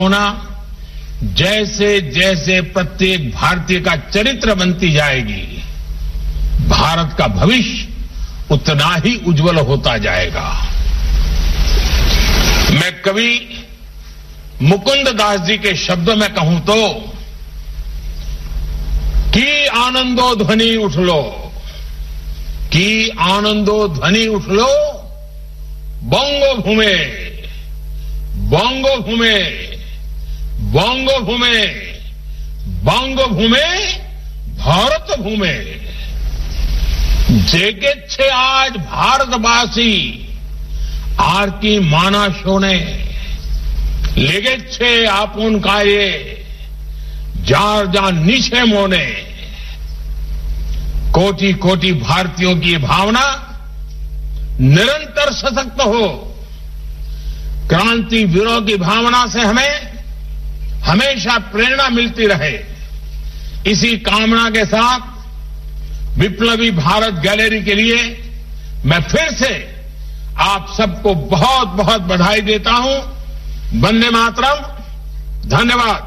होना जैसे जैसे प्रत्येक भारतीय का चरित्र बनती जाएगी भारत का भविष्य उतना ही उज्जवल होता जाएगा मैं कवि मुकुंद दास जी के शब्दों में कहूं तो कि आनंदो ध्वनि उठ लो कि आनंदो ध्वनि उठ लो बंगो भूमे बंगो भूमे बंगो भूमे बंगो भूमे भारत भूमे জেগেছে আজ ভারতবাসী আর কি মানা শোনে লেগেছে আপন কায়ে যার যা নিচে মনে कोटि कोटि भारतीयों की भावना निरंतर सशक्त हो क्रांति वीरों की भावना से हमें हमेशा प्रेरणा मिलती रहे इसी कामना के साथ विप्लवी भारत गैलरी के लिए मैं फिर से आप सबको बहुत बहुत बधाई देता हूं वंदे मातरम धन्यवाद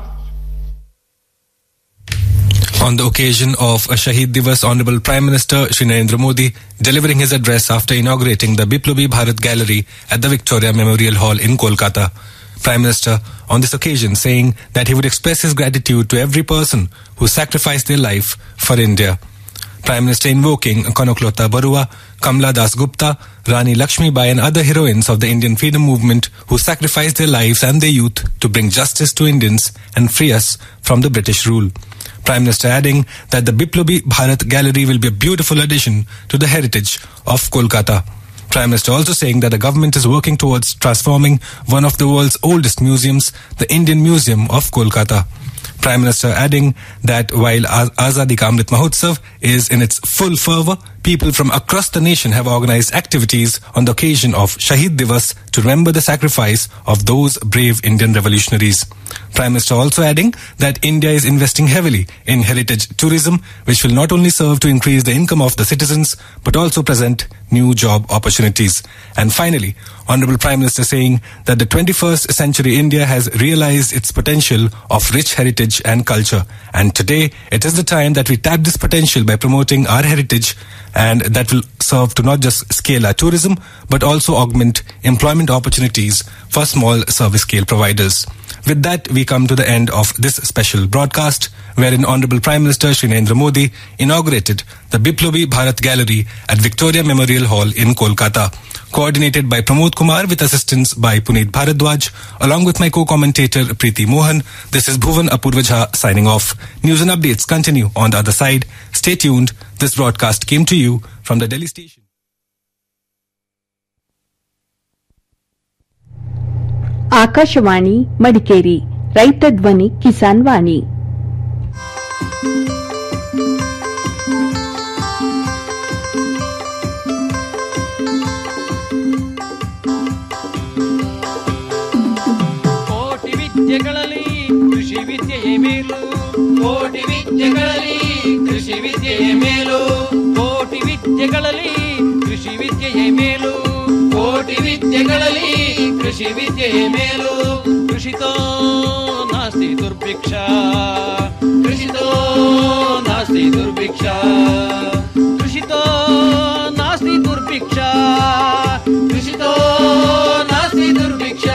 On the occasion of a Shahid Divas, Honorable Prime Minister Shri Narendra Modi delivering his address after inaugurating the Biplobi Bharat Gallery at the Victoria Memorial Hall in Kolkata. Prime Minister on this occasion saying that he would express his gratitude to every person who sacrificed their life for India. Prime Minister invoking Konoklota Barua, Kamla Das Gupta, Rani Lakshmi Bai and other heroines of the Indian freedom movement who sacrificed their lives and their youth to bring justice to Indians and free us from the British rule. Prime Minister adding that the Biplobi Bharat Gallery will be a beautiful addition to the heritage of Kolkata. Prime Minister also saying that the government is working towards transforming one of the world's oldest museums, the Indian Museum of Kolkata. Prime Minister adding that while Az- Azadi Ka Amrit Mahotsav is in its full fervor, people from across the nation have organized activities on the occasion of Shahid Divas to remember the sacrifice of those brave Indian revolutionaries. Prime Minister also adding that India is investing heavily in heritage tourism, which will not only serve to increase the income of the citizens, but also present new job opportunities. And finally, Honorable Prime Minister saying that the 21st century India has realized its potential of rich heritage and culture. And today, it is the time that we tap this potential by promoting our heritage and that will serve to not just scale our tourism, but also augment employment opportunities for small service scale providers. With that, we come to the end of this special broadcast, wherein Honorable Prime Minister Shri Narendra Modi inaugurated the Biplobi Bharat Gallery at Victoria Memorial Hall in Kolkata. Coordinated by Pramod Kumar with assistance by Puneet Bharadwaj, along with my co-commentator Preeti Mohan, this is Bhuvan Apurvajha signing off. News and updates continue on the other side. Stay tuned. This broadcast came to you from the Delhi station. Akashvani Madikeri ರೈತ ಧ್ವನಿ ಕಿಸಾನ್ ವಾಣಿ ಕೋಟಿ ವಿದ್ಯೆಗಳಲ್ಲಿ ಕೃಷಿ ವಿದ್ಯೆಯೇ ಮೇಲು ಕೋಟಿ ವಿದ್ಯೆಗಳಲ್ಲಿ ಕೃಷಿ ವಿದ್ಯೆಯೇ ಮೇಲು ಕೋಟಿ ವಿದ್ಯೆಗಳಲ್ಲಿ ಕೃಷಿ ವಿದ್ಯೆಯೇ ಮೇಲು ಕೋಟಿ ವಿದ್ಯೆಗಳಲ್ಲಿ ಕೃಷಿ ವಿದ್ಯೆಯೇ ಮೇಲು ಕೃಷಿತೋ ನಾಸ್ತಿ ದುರ್ಭಿಕ್ಷ ಕೃಷಿತೋ ನಾಸ್ತಿ ದುರ್ಭಿಕ್ಷ ಕೃಷಿತೋ ನಾಸ್ತಿ ದುರ್ಭಿಕ್ಷ ಕೃಷಿತೋ ನಾಸ್ತಿ ದುರ್ಭಿಕ್ಷ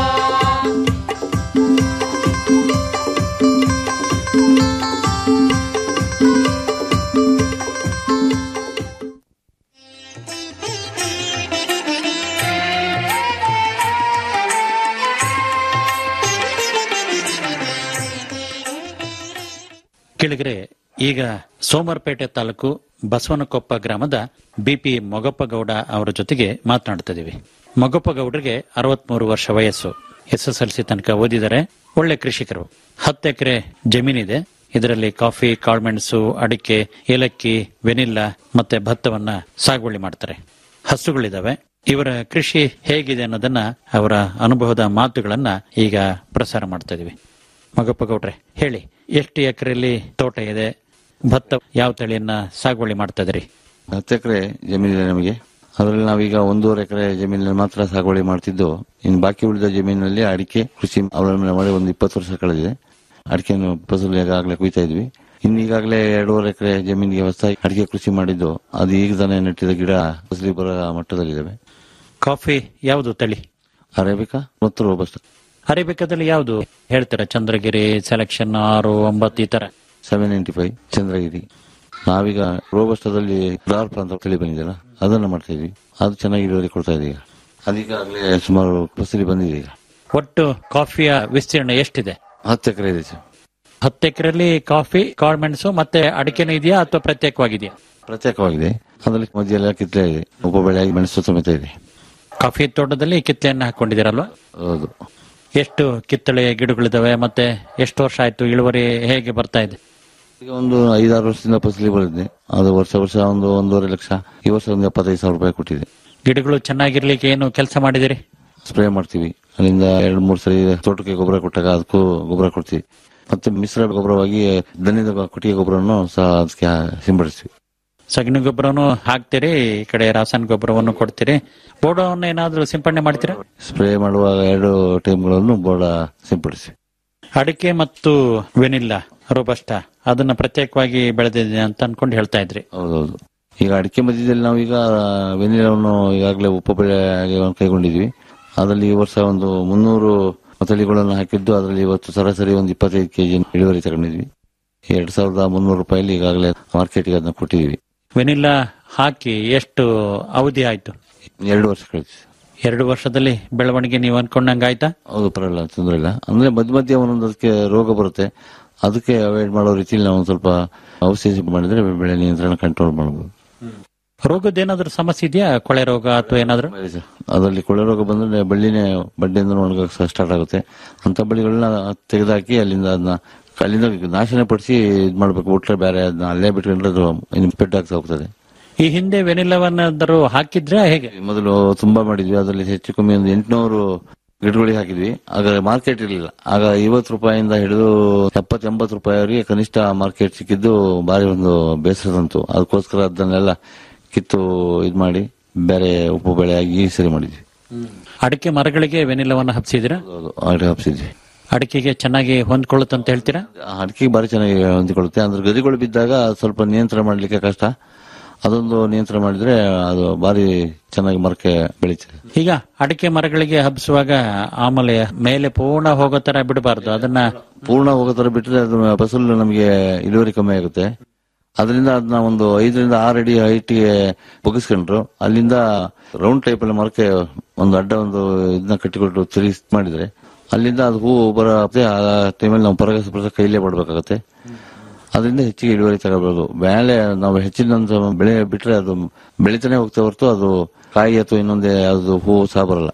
ಕೆಳಗರೆ ಈಗ ಸೋಮವಾರಪೇಟೆ ತಾಲೂಕು ಬಸವನಕೊಪ್ಪ ಗ್ರಾಮದ ಬಿಪಿ ಮೊಗಪ್ಪಗೌಡ ಅವರ ಜೊತೆಗೆ ಮಾತನಾಡ್ತಿದ್ದೀವಿ ಮೊಗಪ್ಪಗೌಡರಿಗೆ ಅರವತ್ಮೂರು ವರ್ಷ ವಯಸ್ಸು ಎಸ್ ಎಸ್ ಎಲ್ ಸಿ ತನಕ ಓದಿದರೆ ಒಳ್ಳೆ ಕೃಷಿಕರು ಹತ್ತು ಎಕರೆ ಜಮೀನಿದೆ ಇದರಲ್ಲಿ ಕಾಫಿ ಕಾಳುಮೆಣಸು ಅಡಿಕೆ ಏಲಕ್ಕಿ ವೆನಿಲ್ಲಾ ಮತ್ತೆ ಭತ್ತವನ್ನ ಸಾಗುವಳಿ ಮಾಡ್ತಾರೆ ಹಸುಗಳಿದಾವೆ ಇವರ ಕೃಷಿ ಹೇಗಿದೆ ಅನ್ನೋದನ್ನ ಅವರ ಅನುಭವದ ಮಾತುಗಳನ್ನ ಈಗ ಪ್ರಸಾರ ಮಾಡ್ತಾ ಇದೀವಿ ಮಗಪ್ಪ ಗೌಡ್ರೆ ಹೇಳಿ ಎಷ್ಟು ಎಕರೆಯಲ್ಲಿ ತೋಟ ಇದೆ ಭತ್ತ ಯಾವ ತಳಿಯನ್ನ ಸಾಗುವಳಿ ಮಾಡ್ತಾ ಇದ್ರಿ ಹತ್ತು ಎಕರೆ ಜಮೀನಿದೆ ನಮಗೆ ಅದರಲ್ಲಿ ನಾವೀಗ ಒಂದೂವರೆ ಎಕರೆ ಜಮೀನಲ್ಲಿ ಮಾತ್ರ ಸಾಗುವಳಿ ಮಾಡ್ತಿದ್ದು ಇನ್ನು ಬಾಕಿ ಉಳಿದ ಜಮೀನಿನಲ್ಲಿ ಅಡಿಕೆ ಕೃಷಿ ಅವಲಂಬನೆ ಮಾಡಿ ಒಂದು ಇಪ್ಪತ್ತು ವರ್ಷ ಕಳೆದಿದೆ ಅಡಿಕೆಯನ್ನು ಫಸಲು ಈಗಾಗಲೇ ಕುಯ್ತಾ ಇದ್ವಿ ಇನ್ನು ಈಗಾಗಲೇ ಎರಡೂವರೆ ಎಕರೆ ಜಮೀನಿಗೆ ಹೊಸದಾಗಿ ಅಡಿಕೆ ಕೃಷಿ ಮಾಡಿದ್ದು ಅದು ಈಗ ತಾನೇ ನೆಟ್ಟಿದ ಗಿಡ ಫಸಲಿ ಬರೋ ಮಟ್ಟದಲ್ಲಿದ್ದಾವೆ ಕಾಫಿ ಯಾವುದು ತಳಿ ಅರೇಬಿಕಾ ಮತ್ತು ರೋಬಸ್ಟ್ ಅರೇಬಿಕಾದಲ್ಲಿ ಯಾವುದು ಹೇಳ್ತೀರಾ ಚಂದ್ರಗಿರಿ ಸೆಲೆಕ್ಷನ್ ಆರು ಒಂಬತ್ತು ಈ ತರ ಸೆವೆನ್ ನೈಂಟಿ ಫೈವ್ ಚಂದ್ರಗಿರಿ ನಾವೀಗ ರೋಬಸ್ಟದಲ್ಲಿ ಡಾರ್ಪ್ ಅಂತ ತಳಿ ಬಂದಿದೆಯಲ್ಲ ಅದನ್ನ ಮಾಡ್ತಾ ಇದ್ವಿ ಅದು ಚೆನ್ನಾಗಿ ಇಳುವರಿ ಕೊಡ್ತಾ ಇದೆ ಈಗ ಅದೀಗಾಗಲೇ ಸುಮಾರು ಫಸಲಿ ಬಂದಿದೆ ಈಗ ಒಟ್ಟು ಕಾಫಿಯ ವಿಸ್ತೀರ್ಣ ಎಷ್ಟಿದೆ ಹತ್ತು ಎಕರೆ ಇದೆ ಸರ್ ಹತ್ತು ಎಕರೆಯಲ್ಲಿ ಕಾಫಿ ಕಾಳ್ಮೆಣಸು ಮತ್ತೆ ಅಡಿಕೆನೂ ಇದೆಯಾ ಅಥವಾ ಪ್ರತ್ಯೇಕವಾಗಿದೆಯಾ ಪ್ರತ್ಯೇಕವಾಗಿದೆ ಅದರಲ್ಲಿ ಮಧ್ಯೆಲ್ಲ ಕಿತ್ತಲೆ ಇದೆ ಉಪಬೆಳೆಯಾಗಿ ಮೆಣಸು ಸಮೇತ ಇದೆ ಕಾಫಿ ತೋಟದಲ್ಲಿ ಕಿತ್ತಲೆಯನ್ನು ಹಾಕೊಂಡಿದ್ದೀರಲ್ವಾ ಹೌದು ಎಷ್ಟು ಕಿತ್ತಳೆ ಗಿಡಗಳಿದಾವೆ ಮತ್ತೆ ಎಷ್ಟು ವರ್ಷ ಆಯ್ತು ಇಳುವರಿ ಹೇಗೆ ಬರ್ತಾ ಇದೆ ಈಗ ಒಂದು ಐದಾರು ವರ್ಷದಿಂದ ಫಸಲಿ ಬರುತ್ತೆ ಅದು ವರ್ಷ ವರ್ಷ ಒಂದು ಒಂದೂವರೆ ಲಕ್ಷ ಈ ವರ್ಷ ಒಂದು ಎಪ್ಪತ್ತೈದು ಸಾವಿರ ರೂಪಾಯಿ ಕೊಟ್ಟಿದೆ ಗಿಡಗಳು ಚೆನ್ನಾಗಿರ್ಲಿಕ್ಕೆ ಏನು ಕೆಲಸ ಮಾಡಿದಿರಿ ಸ್ಪ್ರೇ ಮಾಡ್ತೀವಿ ಅಲ್ಲಿಂದ ಎರಡು ಮೂರು ಸರಿ ತೋಟಕ್ಕೆ ಗೊಬ್ಬರ ಕೊಟ್ಟಾಗ ಅದಕ್ಕೂ ಗೊಬ್ಬರ ಕೊಡ್ತೀವಿ ಮತ್ತೆ ಮಿಶ್ರ ಗೊಬ್ಬರವಾಗಿ ದನದ ಕೊಟ್ಟಿಗೆ ಗೊಬ್ಬರವನ್ನು ಸಹ ಅದಕ್ಕೆ ಸಿಂಪಡಿಸ್ತೀವಿ ಸಗಣಿ ಗೊಬ್ಬರನು ಹಾಕ್ತೀರಿ ಈ ಕಡೆ ರಾಸಾಯನಿಕ ಗೊಬ್ಬರವನ್ನು ಕೊಡ್ತೀರಿ ಬೋರ್ಡವನ್ನು ಏನಾದ್ರೂ ಸಿಂಪಡಣೆ ಮಾಡ್ತೀರಾ ಸ್ಪ್ರೇ ಮಾಡುವಾಗ ಎರಡು ಟೈಮ್ಗಳನ್ನು ಬೋರ್ಡ ಸಿಂಪಡಿಸಿ ಅಡಿಕೆ ಮತ್ತು ವೆನಿಲ್ಲಾ ರೋಬಸ್ಟ ಅದನ್ನ ಪ್ರತ್ಯೇಕವಾಗಿ ಬೆಳೆದಿದೆ ಅಂತ ಅನ್ಕೊಂಡು ಹೇಳ್ತಾ ಇದ್ರಿ ಹೌದೌದು ಈಗ ಅಡಿಕೆ ಮಧ್ಯದಲ್ಲಿ ನಾವೀಗ ವೆನಿಲವನ್ನು ಈಗಾಗಲೇ ಉಪ ಬೆಳೆಯಾಗಿ ಕೈಗೊಂಡಿದ್ವಿ ಅದರಲ್ಲಿ ಈ ವರ್ಷ ಒಂದು ಮುನ್ನೂರು ತಳಿಗಳನ್ನು ಹಾಕಿದ್ದು ಅದರಲ್ಲಿ ಇವತ್ತು ಸರಾಸರಿ ಒಂದು ಇಪ್ಪತ್ತೈದು ಕೆಜಿ ಇಳುವರಿ ತಗೊಂಡಿದ್ವಿ ಎರಡ್ ಸಾವಿರದ ಮುನ್ನೂರು ರೂಪಾಯಲ್ಲಿ ಈಗಾಗಲೇ ಮಾರ್ಕೆಟ್ಗೆ ಅದನ್ನ ಕೊಟ್ಟಿದ್ವಿ ವೆನಿಲ್ಲಾ ಹಾಕಿ ಎಷ್ಟು ಅವಧಿ ಆಯ್ತು ಎರಡು ವರ್ಷ ಕಳಿಸಿ ಎರಡು ವರ್ಷದಲ್ಲಿ ಬೆಳವಣಿಗೆ ನೀವು ಅನ್ಕೊಂಡಂಗ ಆಯ್ತಾ ಹೌದು ಪರವಾಗಿಲ್ಲ ತೊಂದರೆ ಇಲ್ಲ ಅಂದ್ರೆ ಮಧ್ಯ ಮಧ್ಯೆ ಒಂದೊಂದು ಅದಕ್ಕೆ ರೋಗ ಬರುತ್ತೆ ಅದಕ್ಕೆ ಅವಾಯ್ಡ್ ಮಾಡೋ ರೀತಿಯಲ್ಲಿ ನಾವು ಒಂದು ಸ್ವಲ್ಪ ಔಷಧಿ ಮಾಡಿದ್ರೆ ಬೆಳೆ ನಿಯಂತ್ರಣ ಕಂಟ್ರೋಲ್ ಮಾಡಬಹುದು ರೋಗದ್ದೇನಾದ್ರೂ ಸಮಸ್ಯೆ ಇದೆಯಾ ಕೊಳೆ ರೋಗ ಅಥವಾ ಏನಾದ್ರೂ ಅದರಲ್ಲಿ ಕೊಳೆ ರೋಗ ಬಂದ್ರೆ ಬಳ್ಳಿನೇ ಬಡ್ಡಿಯಿಂದ ಒಣಗಕ್ಕೆ ಸ್ಟಾರ್ಟ್ ಆಗುತ್ತೆ ಅಂತ ಬಳ್ಳಿಗಳನ್ನ ತೆಗೆದಾಕಿ ಅಲ್ಲಿಂದ ಅದನ್ನ ಅಲ್ಲಿಂದ ನಾಶನ ಪಡಿಸಿ ಇದ್ ಮಾಡ್ಬೇಕು ಬಿಟ್ರೆ ಬೇರೆ ಅದನ್ನ ಅಲ್ಲೇ ಬಿಟ್ಕೊಂಡ್ರೆ ಅದು ಇನ್ನು ಪೆಟ್ಟು ಆಗ್ತಾ ಹೋಗ್ತದೆ ಈ ಹಿಂದೆ ವೆನಿಲ್ಲವನ್ನಾದರೂ ಹಾಕಿದ್ರೆ ಹೇಗೆ ಮೊದಲು ತುಂಬಾ ಮಾಡಿದ್ವಿ ಅದರಲ್ಲಿ ಹೆಚ್ಚು ಕಮ್ಮಿ ಒಂದು ಎಂಟುನೂರು ಗಿಡಗಳಿಗೆ ಹಾಕಿದ್ವಿ ಆಗ ಮಾರ್ಕೆಟ್ ಇರಲಿಲ್ಲ ಆಗ ಐವತ್ತು ರೂಪಾಯಿಂದ ಹಿಡಿದು ಎಪ್ಪತ್ ಎಂಬತ್ತು ರೂಪಾಯಿವರೆಗೆ ಕನಿಷ್ಠ ಮಾರ್ಕೆಟ್ ಸಿಕ್ಕಿದ್ದು ಬಾರಿ ಒಂದು ಬೇಸರದಂತು ಅದಕ್ಕೋಸ್ಕರ ಅದನ್ನೆಲ್ಲ ಕಿತ್ತು ಇದ್ ಮಾಡಿ ಬೇರೆ ಉಪ ಬೆಳೆಯಾಗಿ ಸರಿ ಮಾಡಿದ್ವಿ ಅಡಿಕೆ ಮರಗಳಿಗೆ ವೆನಿಲ್ಲವನ್ನು ಹಬ್ಸಿದಿರಾ ಹೌದು ಅಡಿಕೆ ಹಾಕ್ಸಿದ್ವಿ ಅಡಿಕೆಗೆ ಚೆನ್ನಾಗಿ ಹೊಂದ್ಕೊಳ್ಳುತ್ತಂತ ಹೇಳ್ತೀರಾ ಅಡಿಕೆ ಬಾರಿ ಚೆನ್ನಾಗಿ ಹೊಂದಿಕೊಳ್ಳುತ್ತೆ ಅಂದ್ರೆ ಗರಿಗಳು ಬಿದ್ದಾಗ ಸ್ವಲ್ಪ ನಿಯಂತ್ರಣ ಮಾಡ್ಲಿಕ್ಕೆ ಕಷ್ಟ ಅದೊಂದು ನಿಯಂತ್ರಣ ಮಾಡಿದ್ರೆ ಅದು ಬಾರಿ ಚೆನ್ನಾಗಿ ಮರಕ್ಕೆ ಬೆಳೀತದೆ ಈಗ ಅಡಿಕೆ ಮರಗಳಿಗೆ ಹಬ್ಸುವಾಗ ಆಮೇಲೆ ಮೇಲೆ ಪೂರ್ಣ ಹೋಗೋ ತರ ಬಿಡಬಾರ್ದು ಅದನ್ನ ಪೂರ್ಣ ಹೋಗೋ ತರ ಬಿಟ್ಟರೆ ಅದು ಫಸಲು ನಮಗೆ ಇಳುವರಿ ಕಮ್ಮಿ ಆಗುತ್ತೆ ಅದರಿಂದ ಅದನ್ನ ಒಂದು ಐದರಿಂದ ಆರು ಅಡಿ ಹೈಟ್ಗೆ ಬಗ್ಗಿಸ್ಕೊಂಡ್ರು ಅಲ್ಲಿಂದ ರೌಂಡ್ ಟೈಪ್ ಅಲ್ಲಿ ಮರಕ್ಕೆ ಒಂದು ಅಡ್ಡ ಒಂದು ಇದನ್ನ ಕಟ್ಟಿಕೊಟ್ಟು ತಿರುಗಿಸ್ ಮಾಡಿದ್ರೆ ಅಲ್ಲಿಂದ ಅದು ಹೂ ಬರುತ್ತೆ ಆ ಟೈಮಲ್ಲಿ ನಾವು ಪರಾಗಸ್ಪರ್ಶ ಕೈಲೇ ಮಾಡಬೇಕಾಗತ್ತೆ ಅದರಿಂದ ಹೆಚ್ಚಿಗೆ ಇಳುವರಿ ತಗೋಬಹುದು ಮೇಲೆ ನಾವು ಹೆಚ್ಚಿನಂತ ಬೆಳೆ ಬಿಟ್ರೆ ಅದು ಬೆಳಿತಾನೆ ಹೋಗ್ತಾ ಹೊರತು ಅದು ಕಾಯಿ ಅಥವಾ ಇನ್ನೊಂದೇ ಅದು ಹೂ ಸಹ ಬರಲ್ಲ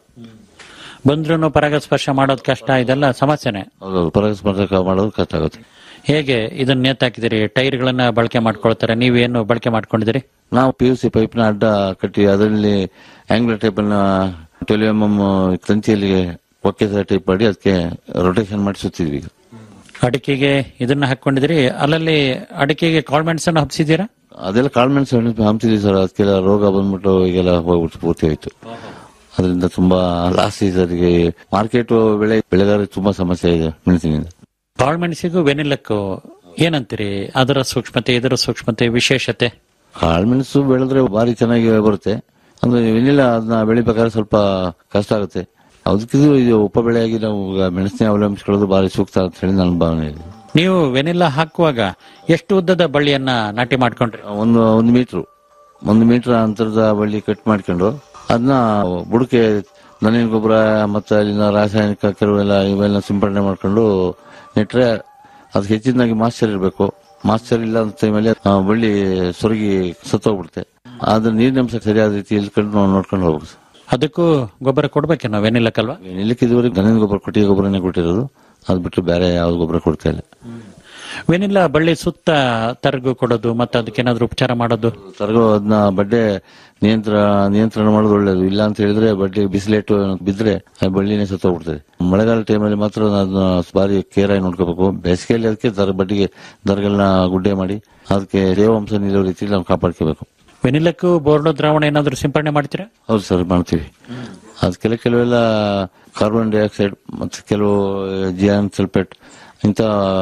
ಬಂದ್ರೂ ಪರಾಗಸ್ಪರ್ಶ ಮಾಡೋದು ಕಷ್ಟ ಇದೆಲ್ಲ ಸಮಸ್ಯೆನೆ ಹೌದು ಪರಾಗಸ್ಪರ್ಶ ಮಾಡೋದು ಕಷ್ಟ ಆಗುತ್ತೆ ಹೇಗೆ ಇದನ್ನ ನೇತಾಕಿದಿರಿ ಟೈರ್ಗಳನ್ನ ಬಳಕೆ ಮಾಡ್ಕೊಳ್ತಾರೆ ನೀವೇನು ಬಳಕೆ ಮಾಡ್ಕೊಂಡಿದ್ದೀರಿ ನಾವು ಪಿ ಯು ಸಿ ಪೈಪ್ನ ಅಡ್ಡ ಕಟ್ಟಿ ಅದರಲ್ಲಿ ಆಂಗ್ಲರ್ ಟೈಪ್ ಅನ್ನ ಟ್ವೆಲ್ ಎಂ ಎಂ ತಂತಿಯಲ್ಲಿ ಒಕ್ಕೆ ಟೈಪ್ ಮಾಡಿ ಅದಕ್ಕೆ ರೊಟೇಷನ್ ಮಾಡಿ ಸುತ್ತಿದ್ವಿ ಈಗ ಅಡಿಕೆಗೆ ಇದನ್ನ ಹಾಕೊಂಡಿದಿರಿ ಅಲ್ಲಲ್ಲಿ ಅಡಿಕೆಗೆ ಕಾಳ್ಮೆಣ್ಸನ್ನು ಹಬ್ಸಿದ್ದೀರಾ ಅದೆಲ್ಲ ಕಾಳ್ಮೆಣಸು ಹಂಪ್ತಿದ್ವಿ ಸರ್ ಅದಕ್ಕೆಲ್ಲ ರೋಗ ಬಂದ್ಬಿಟ್ಟು ಈಗೆಲ್ಲ ಹೋಗ್ಬಿಟ್ಟು ಪೂರ್ತಿ ಹೋಯ್ತು ಅದರಿಂದ ತುಂಬಾ ಲಾಸ್ ಇದೆ ಅದಕ್ಕೆ ಮಾರ್ಕೆಟ್ ಬೆಳೆ ಬೆಳೆಗಾರರಿಗೆ ತುಂಬಾ ಸಮಸ್ಯೆ ಇದೆ ಮೆಣಸಿನಿಂದ ಕಾಳ್ಮೆಣಸಿಗೂ ವೆನಿಲ್ಲಕ್ಕೂ ಏನಂತೀರಿ ಅದರ ಸೂಕ್ಷ್ಮತೆ ಇದರ ಸೂಕ್ಷ್ಮತೆ ವಿಶೇಷತೆ ಕಾಳ್ಮೆಣಸು ಬೆಳೆದ್ರೆ ಭಾರಿ ಚೆನ್ನಾಗಿ ಬರುತ್ತೆ ಅಂದ್ರೆ ಏನಿಲ್ಲ ಅದನ್ನ ಬೆಳಿಬೇಕಾದ್ರೆ ಸ್ವಲ್ಪ ಕಷ್ಟ ಆಗುತ್ತೆ ಅದಕ್ಕಿದು ಇದು ಉಪ ಬೆಳೆಯಾಗಿ ನಾವು ಈಗ ಮೆಣಸಿನ ಅವಲಂಬಿಸಿಕೊಳ್ಳೋದು ಭಾರಿ ಸೂಕ್ತ ಅಂತ ಹೇಳಿ ನನ್ನ ಭಾವನೆ ಇದೆ ನೀವು ವೆನಿಲ್ಲಾ ಹಾಕುವಾಗ ಎಷ್ಟು ಉದ್ದದ ಬಳ್ಳಿಯನ್ನ ನಾಟಿ ಮಾಡ್ಕೊಂಡ್ರಿ ಒಂದು ಒಂದು ಮೀಟ್ರು ಒಂದು ಮೀಟರ್ ಅಂತರದ ಬಳ್ಳಿ ಕಟ್ ಮಾಡ್ಕೊಂಡು ಅದನ್ನ ಬುಡಕೆ ದನಿನ ಗೊಬ್ಬರ ಮತ್ತೆ ಅಲ್ಲಿನ ರಾಸಾಯನಿಕ ಕೆಲವೆಲ್ಲ ಇವೆಲ್ಲ ಸಿಂಪಡಣೆ ಮಾಡ್ಕೊಂಡು ನೆಟ್ರೆ ಅದಕ್ಕೆ ಹೆಚ್ಚಿನದಾಗಿ ಮಾಸ್ಚರ್ ಇರಬೇಕು ಮಾಸ್ಚರ್ ಇಲ್ಲ ಅಂತ ಟೈಮಲ್ಲಿ ಆ ಬಳ್ಳಿ ಸೊರಗಿ ಸತ್ತೋಗ್ಬಿಡುತ್ತೆ ಅದ್ರ ನೀರಿನ ಅಂಶ ಸರಿಯಾದ ರೀತಿ ಇಲ್ಕೊಂಡು ನಾವು ನೋಡ್ಕೊಂಡು ಹೋಗ್ಬೇಕು ಸರ್. ಅದಕ್ಕೂ ಗೊಬ್ಬರ ಕೊಡ್ಬೇಕೇನೋ ವೆನಿಲ್ಲಕ್ಕಲ್ವಾ ನಿಲ್ಲಕ್ಕೆ ಇದುವರೆಗೆ ದನದ ಗೊಬ್ಬರ ಕೊಟ್ಟಿಗೆ ಗೊಬ್ಬರನೇ ಕೊಟ್ಟಿರೋದು ಅದು ಬಿಟ್ಟು ಬೇರೆ ಯಾವ್ದು ಗೊಬ್ಬರ ಕೊಡ್ತಾ ಇಲ್ಲ ವೆನಿಲ್ಲಾ ಬಳ್ಳಿ ಸುತ್ತ ತರಗು ಕೊಡೋದು ಮತ್ತೆ ಅದಕ್ಕೇನಾದ್ರೂ ಉಪಚಾರ ಮಾಡೋದು ತರಗು ಅದನ್ನ ಬಡ್ಡೆ ನಿಯಂತ್ರ ನಿಯಂತ್ರಣ ಮಾಡೋದು ಒಳ್ಳೇದು ಇಲ್ಲ ಅಂತ ಹೇಳಿದ್ರೆ ಬಡ್ಡಿ ಬಿಸಿಲೇಟು ಬಿದ್ರೆ ಆ ಬಳ್ಳಿನೇ ಸತ್ತೋಗ್ಬಿಡ್ತದೆ ಮಳೆಗಾಲ ಟೈಮಲ್ಲಿ ಮಾತ್ರ ಅದನ್ನ ಬಾರಿ ಕೇರ್ ಆಗಿ ನೋಡ್ಕೋಬೇಕು ಬೇಸಿಗೆಯಲ್ಲಿ ಅದಕ್ಕೆ ದರ ಬಡ್ಡಿಗೆ ದರಗಳನ್ನ ಗುಡ್ಡೆ ಮಾಡಿ ಅದಕ್ಕೆ ತೇವಾಂಶ ನಿಲ್ಲೋ ರೀತಿಯಲ್ಲಿ ನಾವು ಕಾಪಾಡ್ಕೋಬೇಕು ವೆನಿಲಕ್ಕೂ ಬೋರ್ಡೋ ದ್ರಾವಣ ಏನಾದ್ರು ಸಿಂಪಡಣೆ ಮಾಡ್ತೀರಾ ಹೌದು ಸರ್ ಮಾಡ್ತೀವಿ ಅದಕ್ಕೆಲ್ಲ ಕೆಲವೆಲ್ಲ ಕಾರ್ಬನ್ ಡೈಆಕ್ಸೈಡ್ ಮತ್ತು ಕೆಲವು ಜಿಯಾನ್ ಸಲ್ಫೇಟ್ ಇಂಥ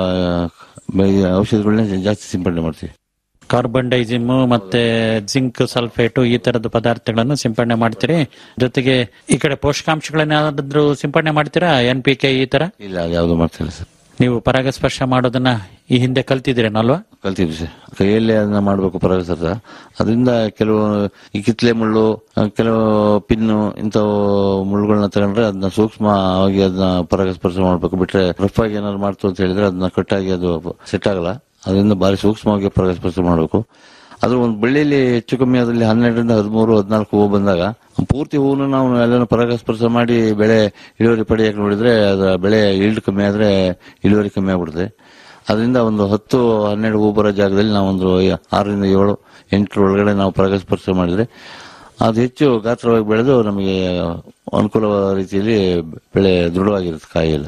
ಔಷಧಿಗಳನ್ನ ಜಾಸ್ತಿ ಸಿಂಪಡಣೆ ಮಾಡ್ತೀವಿ ಕಾರ್ಬನ್ ಡೈಸಿಮ್ ಮತ್ತೆ ಜಿಂಕ್ ಸಲ್ಫೇಟ್ ಈ ತರದ ಪದಾರ್ಥಗಳನ್ನು ಸಿಂಪಡಣೆ ಮಾಡ್ತೀರಿ ಜೊತೆಗೆ ಈ ಕಡೆ ಪೋಷಕಾಂಶಗಳನ್ನೇನಾದ್ರೂ ಸಿಂಪಡಣೆ ಮಾಡ್ತೀರಾ ಎನ್ ಪಿ ಕೆ ಈ ತರ ಇಲ್ಲ ಅದು ಯಾವುದು ಮಾಡ್ತಿಲ್ಲ ಸರ್ ನೀವು ಪರಾಗಸ್ಪರ್ಶ ಮಾಡೋದನ್ನ ಈ ಹಿಂದೆ ಕಲ್ತಿದ್ದೀರೇನಲ್ವಾ ಕಲ್ತಿದ್ವಿ ಸರ್ ಕೈಯಲ್ಲೇ ಅದನ್ನ ಮಾಡಬೇಕು ಪರಾಗಸ್ಪರ್ಶ ಅದರಿಂದ ಕೆಲವು ಈ ಕಿತ್ಲೆ ಮುಳ್ಳು ಆ, ಕೆಲವು ಪಿನ್ನು ಇಂಥವು ಮುಳ್ಳುಗಳನ್ನ ತಗೊಂಡ್ರೆ ಅದನ್ನ ಸೂಕ್ಷ್ಮವಾಗಿ ಅದನ್ನ ಪರಾಗಸ್ಪರ್ಶ ಮಾಡಬೇಕು ಬಿಟ್ರೆ ರಫ್ ಆಗಿ ಏನಾದ್ರು ಮಾಡ್ತು ಅಂತ ಹೇಳಿದ್ರೆ ಅದನ್ನ ಕಟ್ಟಾಗಿ ಅದು ಸೆಟ್ ಆಗಲ್ಲ ಅದರಿಂದ ಬಾರಿ ಸೂಕ್ಷ್ಮವಾಗಿ ಪರಾಗಸ್ಪರ್ಶ ಮಾಡಬೇಕು ಅದ್ರ ಒಂದು ಬಳ್ಳಿಯಲ್ಲಿ ಹೆಚ್ಚು ಕಮ್ಮಿ ಅದರಲ್ಲಿ ಹನ್ನೆರಡರಿಂದ ಹದಿಮೂರು ಹದಿನಾಲ್ಕು ಹೂವು ಬಂದಾಗ ಪೂರ್ತಿ ಹೂವನ್ನು ನಾವು ಎಲ್ಲ ಪರಾಗಸ್ಪರ್ಶ ಮಾಡಿ ಬೆಳೆ ಇಳುವರಿ ಪಡೆಯಕ್ಕೆ ನೋಡಿದ್ರೆ ಅದರ ಬೆಳೆ ಈಲ್ಡ್ ಕಮ್ಮಿ ಆದ್ರೆ ಇಳುವರಿ ಕಮ್ಮಿ ಆಗ್ಬಿಡುತ್ತೆ ಅದರಿಂದ ಒಂದು ಹತ್ತು ಹನ್ನೆರಡು ಹೂ ಬರೋ ಜಾಗದಲ್ಲಿ ನಾವೊಂದು ಆರರಿಂದ ಏಳು ಎಂಟರ ಒಳಗಡೆ ನಾವು ಪರಾಗಸ್ಪರ್ಶ ಮಾಡಿದ್ರೆ ಅದು ಹೆಚ್ಚು ಗಾತ್ರವಾಗಿ ಬೆಳೆದು ನಮಗೆ ಅನುಕೂಲ ರೀತಿಯಲ್ಲಿ ಬೆಳೆ ದೃಢವಾಗಿರುತ್ತೆ ಕಾಯಿಲ್ಲ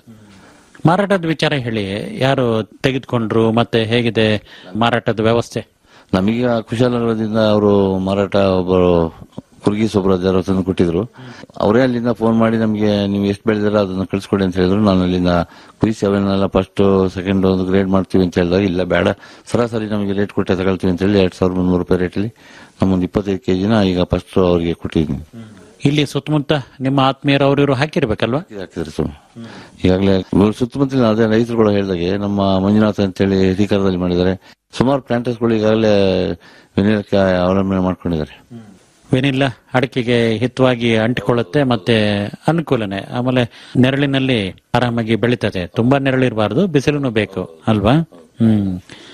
ಮಾರಾಟದ ವಿಚಾರ ಹೇಳಿ ಯಾರು ತೆಗೆದುಕೊಂಡ್ರು ಮತ್ತೆ ಹೇಗಿದೆ ಮಾರಾಟದ ವ್ಯವಸ್ಥೆ ನಮೀಗ ಕುಶಾಲನಗರದಿಂದ ಅವರು ಮಾರಾಟ ಒಬ್ಬರು ಕುರ್ಗಿ ಸೊಬ್ರಾಜ್ ಯಾರೋ ತಂದು ಕೊಟ್ಟಿದ್ರು ಅವರೇ ಅಲ್ಲಿಂದ ಫೋನ್ ಮಾಡಿ ನಮಗೆ ನೀವು ಎಷ್ಟು ಬೆಳೆದಿರ ಅದನ್ನ ಕಳಿಸ್ಕೊಡಿ ಅಂತ ಹೇಳಿದ್ರು ನಾನು ಅಲ್ಲಿಂದ ಕುಯ್ಸಿ ಅವನ್ನೆಲ್ಲ ಫಸ್ಟ್ ಸೆಕೆಂಡ್ ಒಂದು ಗ್ರೇಡ್ ಮಾಡ್ತೀವಿ ಅಂತ ಹೇಳಿದಾಗ ಇಲ್ಲ ಬೇಡ ಸರಾಸರಿ ನಮಗೆ ರೇಟ್ ಕೊಟ್ಟೆ ತಗೊಳ್ತೀವಿ ಅಂತ ಹೇಳಿ ಎರಡ್ ಸಾವಿರದ ಮುನ್ನೂರು ರೂಪಾಯಿ ರೇಟಲ್ಲಿ ನಮ್ಮೊಂದು ಇಪ್ಪತ್ತೈದು ಕೆಜಿನ ಈಗ ಫಸ್ಟ್ ಅವರಿಗೆ ಕೊಟ್ಟಿದ್ದೀನಿ ಇಲ್ಲಿ ಸುತ್ತಮುತ್ತ ನಿಮ್ಮ ಆತ್ಮೀಯರು ಅವ್ರಿವ್ರು ಹಾಕಿರ್ಬೇಕಲ್ವಾ ಇದು ಹಾಕಿದ್ರು ಸುಮ್ಮನೆ ಈಗಾಗಲೇ ಸುತ್ತಮುತ್ತಲಿನ ಅದೇ ರೈತರುಗಳು ಹೇಳಿದಾಗೆ ನಮ್ಮ ಮಂಜುನಾಥ್ ಅಂತೇಳಿ ಅಧಿಕಾರದಲ್ಲಿ ಮಾಡಿದ್ದಾರೆ ಸುಮಾರು ಪ್ಲಾಂಟರ್ಸ್ಗಳು ಈಗಾಗಲೇ ವಿನಿಲಕ್ಕೆ ಅವಲಂಬನೆ ಮಾಡ್ಕೊಂಡಿದ್ದಾರೆ ವೆನಿಲ್ಲ ಅಡಿಕೆಗೆ ಹಿತವಾಗಿ ಅಂಟಿಕೊಳ್ಳುತ್ತೆ ಮತ್ತೆ ಅನುಕೂಲನೆ ಆಮೇಲೆ ನೆರಳಿನಲ್ಲಿ ಆರಾಮಾಗಿ ಬೆಳೀತದೆ ತುಂಬಾ ನೆರಳಿರಬಾರ್ದು ಬಿಸಿಲುನು ಬೇಕು ಅಲ್ವಾ ಹ್ಮ್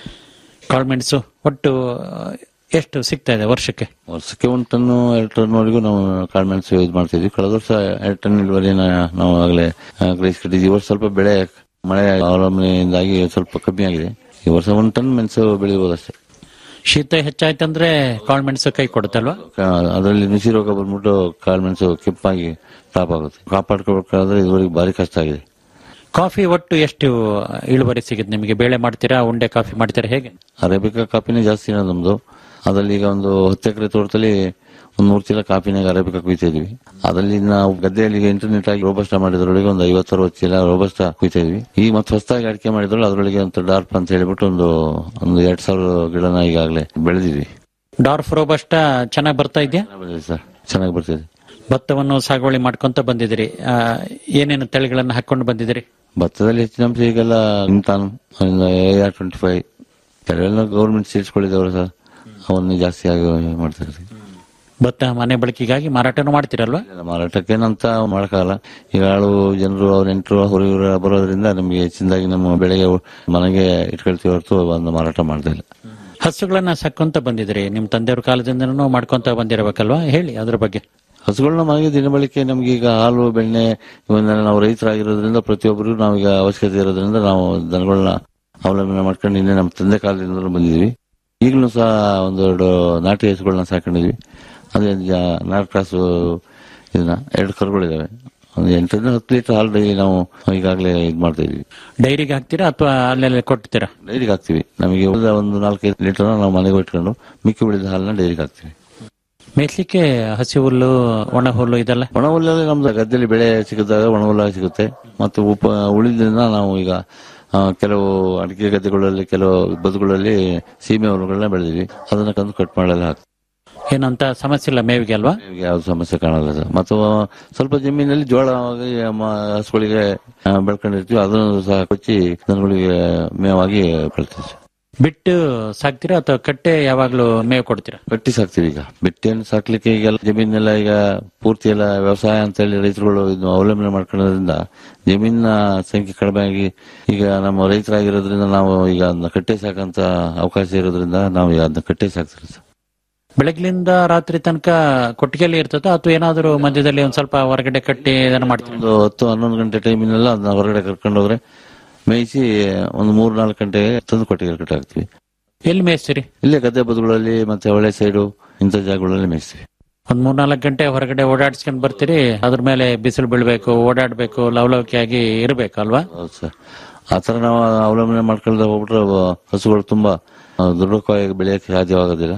ಕಾಳ್ಮೆಣಸು ಒಟ್ಟು ಎಷ್ಟು ಸಿಗ್ತಾ ಇದೆ ವರ್ಷಕ್ಕೆ ವರ್ಷಕ್ಕೆ ಒಂದು ಟನ್ನು ಎರಡು ಟನ್ವರೆಗೂ ನಾವು ಕಾಳುಮೆಣಸು ಯೂಸ್ ಮಾಡ್ತಿದ್ವಿ ಕಳೆದ ವರ್ಷ ಎರಡು ಟನ್ ಇಳುವರಿನ ನಾವು ಆಗಲೇ ಗ್ರಹಿಸ್ಕೊಂಡಿದ್ವಿ ಈ ವರ್ಷ ಸ್ವಲ್ಪ ಬೆಳೆ ಮಳೆ ಅವಲಂಬನೆಯಿಂದಾಗಿ ಸ್ವಲ್ಪ ಕಮ್ಮಿ ಆಗಿದೆ ಈ ವರ್ಷ ಒಂದು ಟನ್ ಮೆಣಸು ಬೆಳಿಬೋದು ಅಷ್ಟೇ ಶೀತ ಹೆಚ್ಚಾಯ್ತಂದ್ರೆ ಕಾಳ್ಮೆಣಸು ಕೈ ಕೊಡುತ್ತಲ್ವಾ ಅದರಲ್ಲಿ ನುಸಿ ರೋಗ ಬಂದ್ಬಿಟ್ಟು ಕಾಳುಮೆಣಸು ಕೆಂಪಾಗಿ ಟಾಪ್ ಆಗುತ್ತೆ ಕಾಪಾಡ್ಕೋಬೇಕಾದ್ರೆ ಇದುವರೆಗೆ ಭಾರಿ ಕಷ್ಟ ಆಗಿದೆ ಕಾಫಿ ಒಟ್ಟು ಎಷ್ಟು ಇಳುವರಿ ಸಿಗುತ್ತೆ ನಿಮಗೆ ಬೇಳೆ ಮಾಡ್ತೀರಾ ಉಂಡೆ ಕಾಫಿ ಮಾಡ್ತೀರಾ ಹೇಗೆ ಅರೇಬಿಕಾ ಕಾಫಿನೇ ಜಾಸ್ತಿ ಇರೋದು ನಮ್ದು ಅದರಲ್ಲಿ ಈಗ ಒಂದು ಹತ್ತು ಎಕರೆ ತೋಟದಲ್ಲಿ ಒಂದು ನೂರು ಚೀಲ ಕಾಫಿನಾಗ ಅರೇಬಿಕಾ ಕುಯ್ತಾ ಇದ್ವಿ ಅದರಲ್ಲಿ ನಾವು ಗದ್ದೆಯಲ್ಲಿ ಇಂಟರ್ನೆಟ್ ಆಗಿ ರೋಬಸ್ಟ ಮಾಡಿದ್ರೊಳಗೆ ಒಂದು ಐವತ್ತು ಅರವತ್ತು ಚೀಲ ರೋಬಸ್ಟ ಕುಯ್ತಾ ಇದ್ವಿ ಈಗ ಮತ್ತೆ ಹೊಸದಾಗಿ ಅಡಿಕೆ ಮಾಡಿದ್ರೊಳಗೆ ಅದರೊಳಗೆ ಒಂದು ಡಾರ್ಪ್ ಅಂತ ಹೇಳ್ಬಿಟ್ಟು ಒಂದು ಒಂದು ಎರಡ್ ಸಾವಿರ ಗಿಡನ ಈಗಾಗಲೇ ಬೆಳೆದಿದ್ವಿ ಡಾರ್ಫ್ ರೋಬಸ್ಟ ಚೆನ್ನಾಗಿ ಬರ್ತಾ ಇದೆಯಾ ಚೆನ್ನಾಗ್ ಬಂದಿದೆ ಸರ್ ಚೆನ್ನಾಗಿ ಬರ್ತಿದೆ ಭತ್ತವನ್ನು ಸಾಗುವಳಿ ಮಾಡ್ಕೊಂತ ಬಂದಿದ್ದೀರಿ ಆ, ಏನೇನು ತಳಿಗಳನ್ನು ಹಾಕೊಂಡು ಬಂದಿದ್ದೀರಿ ಭತ್ತದಲ್ಲಿ ಹೆಚ್ಚಿನ ಅಂಶ ಈಗೆಲ್ಲ ಇಂತಾನು ಆರ್ ಟ್ವೆಂಟಿ ಫೈವ್ ಕೆಲವೆಲ್ಲ ಗೌರ್ಮೆಂಟ್ ಸೀಟ್ಸ್ಗಳಿದಾವೆ ಸರ್ ಅವನ್ನ ಜಾಸ್ತಿ ಆಗಿ ಮಾಡ್ತಾ ಇರ್ತೀವಿ ಭತ್ತ ಮನೆ ಬಳಕೆಗಾಗಿ ಮಾರಾಟನೂ ಮಾಡ್ತೀರಲ್ವಾ ಇಲ್ಲ, ಮಾರಾಟಕ್ಕೇನಂತ ಮಾಡಕ್ಕಾಗಲ್ಲ ಈಗ ಆಳು ಜನರು ಅವ್ರ ನೆಂಟರು ಹೊರಗಿರು ಬರೋದ್ರಿಂದ ನಮಗೆ ಹೆಚ್ಚಿನದಾಗಿ ನಮ್ಮ ಬೆಳೆಗೆ ಮನೆಗೆ ಇಟ್ಕೊಳ್ತೀವಿ ಹೊರತು ಒಂದು ಮಾರಾಟ ಮಾಡ್ತಾ ಇಲ್ಲ ಹಸುಗಳನ್ನ ಸಾಕೊಂತ ಬಂದಿದ್ದೀರಿ ನಿಮ್ ತಂದೆಯವ್ರ ಕಾಲದಿಂದನೂ ಮಾಡ್ಕೊಂತ ಬಂದಿರಬೇಕಲ್ವಾ ಹೇಳಿ ಅದ್ರ ಬಗ್ಗೆ ಹಸುಗಳನ್ನ ಮನೆಗೆ ದಿನಬಳಕೆ ನಮ್ಗೆ ಈಗ ಹಾಲು ಬೆಣ್ಣೆ ಇವನ್ನೆಲ್ಲ ನಾವು ರೈತರಾಗಿರೋದ್ರಿಂದ ಪ್ರತಿಯೊಬ್ಬರಿಗೂ ನಾವೀಗ ಅವಶ್ಯಕತೆ ಇರೋದ್ರಿಂದ ನಾವು ದನಗಳನ್ನ ಅವಲಂಬನೆ ಮಾಡ್ಕೊಂಡು ಇನ್ನೇ ನಮ್ಮ ತಂದೆ ಕಾಲದಿಂದಲೂ ಬಂದಿದ್ವಿ ಈಗಲೂ ಸಹ ಒಂದೆರಡು ನಾಟಿ ಹಸುಗಳನ್ನ ಸಾಕೊಂಡಿದ್ವಿ ಅದೇ ಜ- ನಾರ್ ಕ್ರಾಸು ಇದನ್ನ ಎರಡು ಕರುಗಳಿದಾವೆ ಒಂದು ಎಂಟರಿಂದ ಹತ್ತು ಲೀಟರ್ ಹಾಲು ಡೈಲಿ ನಾವು ಈಗಾಗಲೇ ಇದು ಮಾಡ್ತಾ ಇದೀವಿ ಡೈರಿಗೆ ಹಾಕ್ತೀರಾ ಅಥವಾ ಅಲ್ಲೆಲ್ಲ ಕೊಡ್ತೀರಾ ಡೈರಿಗೆ ಹಾಕ್ತಿವಿ ನಮಗೆ ಉಳಿದ ಒಂದು ನಾಲ್ಕೈದು ಲೀಟರ್ ನಾವು ಮನೆಗೆ ಇಟ್ಕೊಂಡು ಮಿಕ್ಕಿ ಉಳಿದ ಹಾಲನ್ನ ಡೈರಿಗೆ ಹಾಕ್ತಿವಿ ಮೇಯ್ಸ್ಲಿಕ್ಕೆ ಹಸಿ ಹುಲ್ಲು ಒಣ ಹುಲ್ಲು ಇದೆಲ್ಲ ಒಣ ಹುಲ್ಲಲ್ಲಿ ನಮ್ದು ಗದ್ದೆಯಲ್ಲಿ ಬೆಳೆ ಸಿಕ್ಕಿದಾಗ ಒಣ ಹುಲ್ಲ ಸಿಗುತ್ತೆ ಮತ್ತು ಉಪ ಉಳಿದ್ರಿಂದ ನಾವು ಈಗ ಆ, ಕೆಲವು ಅಡಿಕೆ ಗದ್ದೆಗಳಲ್ಲಿ ಕೆಲವು ಬದುಗಳಲ್ಲಿ ಸೀಮೆ ಹುಲ್ಲುಗಳನ್ನ ಬೆಳೆದಿವಿ ಅದನ್ನ ಕಂದು ಕಟ್ ಮಾಡಲೆಲ್ಲ ಹಾಕ್ತೀವಿ ಏನಂತ ಸಮಸ್ಯೆ ಇಲ್ಲ ಮೇವಿಗೆ ಅಲ್ವಾ ಮೇವಿಗೆ ಯಾವ್ದು ಸಮಸ್ಯೆ ಕಾಣಲ್ಲ ಸರ್. ಮತ್ತು ಸ್ವಲ್ಪ ಜಮೀನಲ್ಲಿ ಜೋಳ ಆಗಿ ಮ- ಹಸುಗಳಿಗೆ ಆ, ಬೆಳ್ಕೊಂಡಿರ್ತೀವಿ ಅದನ್ನು ಸಹ ಕೊಚ್ಚಿ ದನಗಳಿಗೆ ಮೇವಾಗಿ ಬೆಳ್ತೀವಿ ಸರ್. ಬಿಟ್ಟು ಸಾಕ್ತೀರಾ ಅಥವಾ ಕಟ್ಟೆ ಯಾವಾಗ್ಲೂ ಮೇವು ಕೊಡ್ತೀರಾ ಕಟ್ಟಿ ಸಾಕ್ತಿವಿ ಈಗ ಬೆಟ್ಟೆಯನ್ನು ಸಾಕ್ಲಿಕ್ಕೆ ಈಗೆಲ್ಲ ಜಮೀನೆಲ್ಲ ಈಗ ಪೂರ್ತಿ ಎಲ್ಲ ವ್ಯವಸಾಯ ಅಂತ ಹೇಳಿ ರೈತರುಗಳು ಇದು ಅವಲಂಬನೆ ಮಾಡ್ಕೊಳ್ಳೋದ್ರಿಂದ ಜಮೀನಿನ ಸಂಖ್ಯೆ ಕಡಿಮೆ ಆಗಿ ಈಗ ನಮ್ಮ ರೈತರಾಗಿರೋದ್ರಿಂದ ನಾವು ಈಗ ಅದನ್ನ ಕಟ್ಟೆ ಸಾಕಂತ ಅವಕಾಶ ಇರೋದ್ರಿಂದ ನಾವು ಈಗ ಅದನ್ನ ಕಟ್ಟೆ ಸಾಕ್ತೀವಿ ಸರ್. ಬೆಳಗ್ಲಿಂದ ರಾತ್ರಿ ತನಕ ಕೊಟ್ಟಿಗೆಯಲ್ಲಿ ಇರ್ತದ ಅಥವಾ ಏನಾದರೂ ಮಧ್ಯದಲ್ಲಿ ಒಂದ್ ಸ್ವಲ್ಪ ಹೊರಗಡೆ ಕಟ್ಟಿ ಇದನ್ನ ಮಾಡ್ತೀರಾ ಒಂದು ಹತ್ತು ಹನ್ನೊಂದು ಗಂಟೆ ಟೈಮಿನೆಲ್ಲ ಅದನ್ನ ಹೊರಗಡೆ ಕರ್ಕೊಂಡು ಹೋದ್ರೆ ಮೇಯಿಸಿ ಒಂದು ಮೂರ್ ನಾಲ್ಕು ಗಂಟೆಗೆ ತಂದು ಕೊಟ್ಟಿಗೆ ಕಟ್ಟಿ ಹಾಕ್ತಿವಿ ಎಲ್ಲಿ ಮೇಯಿಸ್ತೀರಿ ಇಲ್ಲೇ ಗದ್ದೆ ಬದುಗಳಲ್ಲಿ ಮತ್ತೆ ಹೊಳೆ ಸೈಡು ಇಂಥ ಜಾಗಗಳಲ್ಲಿ ಮೇಯಿಸ್ತೀವಿ ಒಂದ್ ಮೂರ್ನಾಲ್ಕು ಗಂಟೆ ಹೊರಗಡೆ ಓಡಾಡ್ಸ್ಕೊಂಡ್ ಬರ್ತೀರಿ ಅದ್ರ ಮೇಲೆ ಬಿಸಿಲು ಬೀಳ್ಬೇಕು ಓಡಾಡ್ಬೇಕು ಲವಲವಿಕೆಯಾಗಿ ಇರ್ಬೇಕು ಅಲ್ವಾ ಹೌದು ಸರ್ ಆ ತರ ನಾವು ಅವಲಂಬನೆ ಮಾಡ್ಕೊಳ್ದೆ ಹೋಗ್ಬಿಟ್ರೆ ಅವು ಹಸುಗಳು ತುಂಬಾ ಆ, ದೃಢವಾಗಿ ಬೆಳೆಯಕ್ಕೆ ಸಾಧ್ಯವಾಗೋದಿಲ್ಲ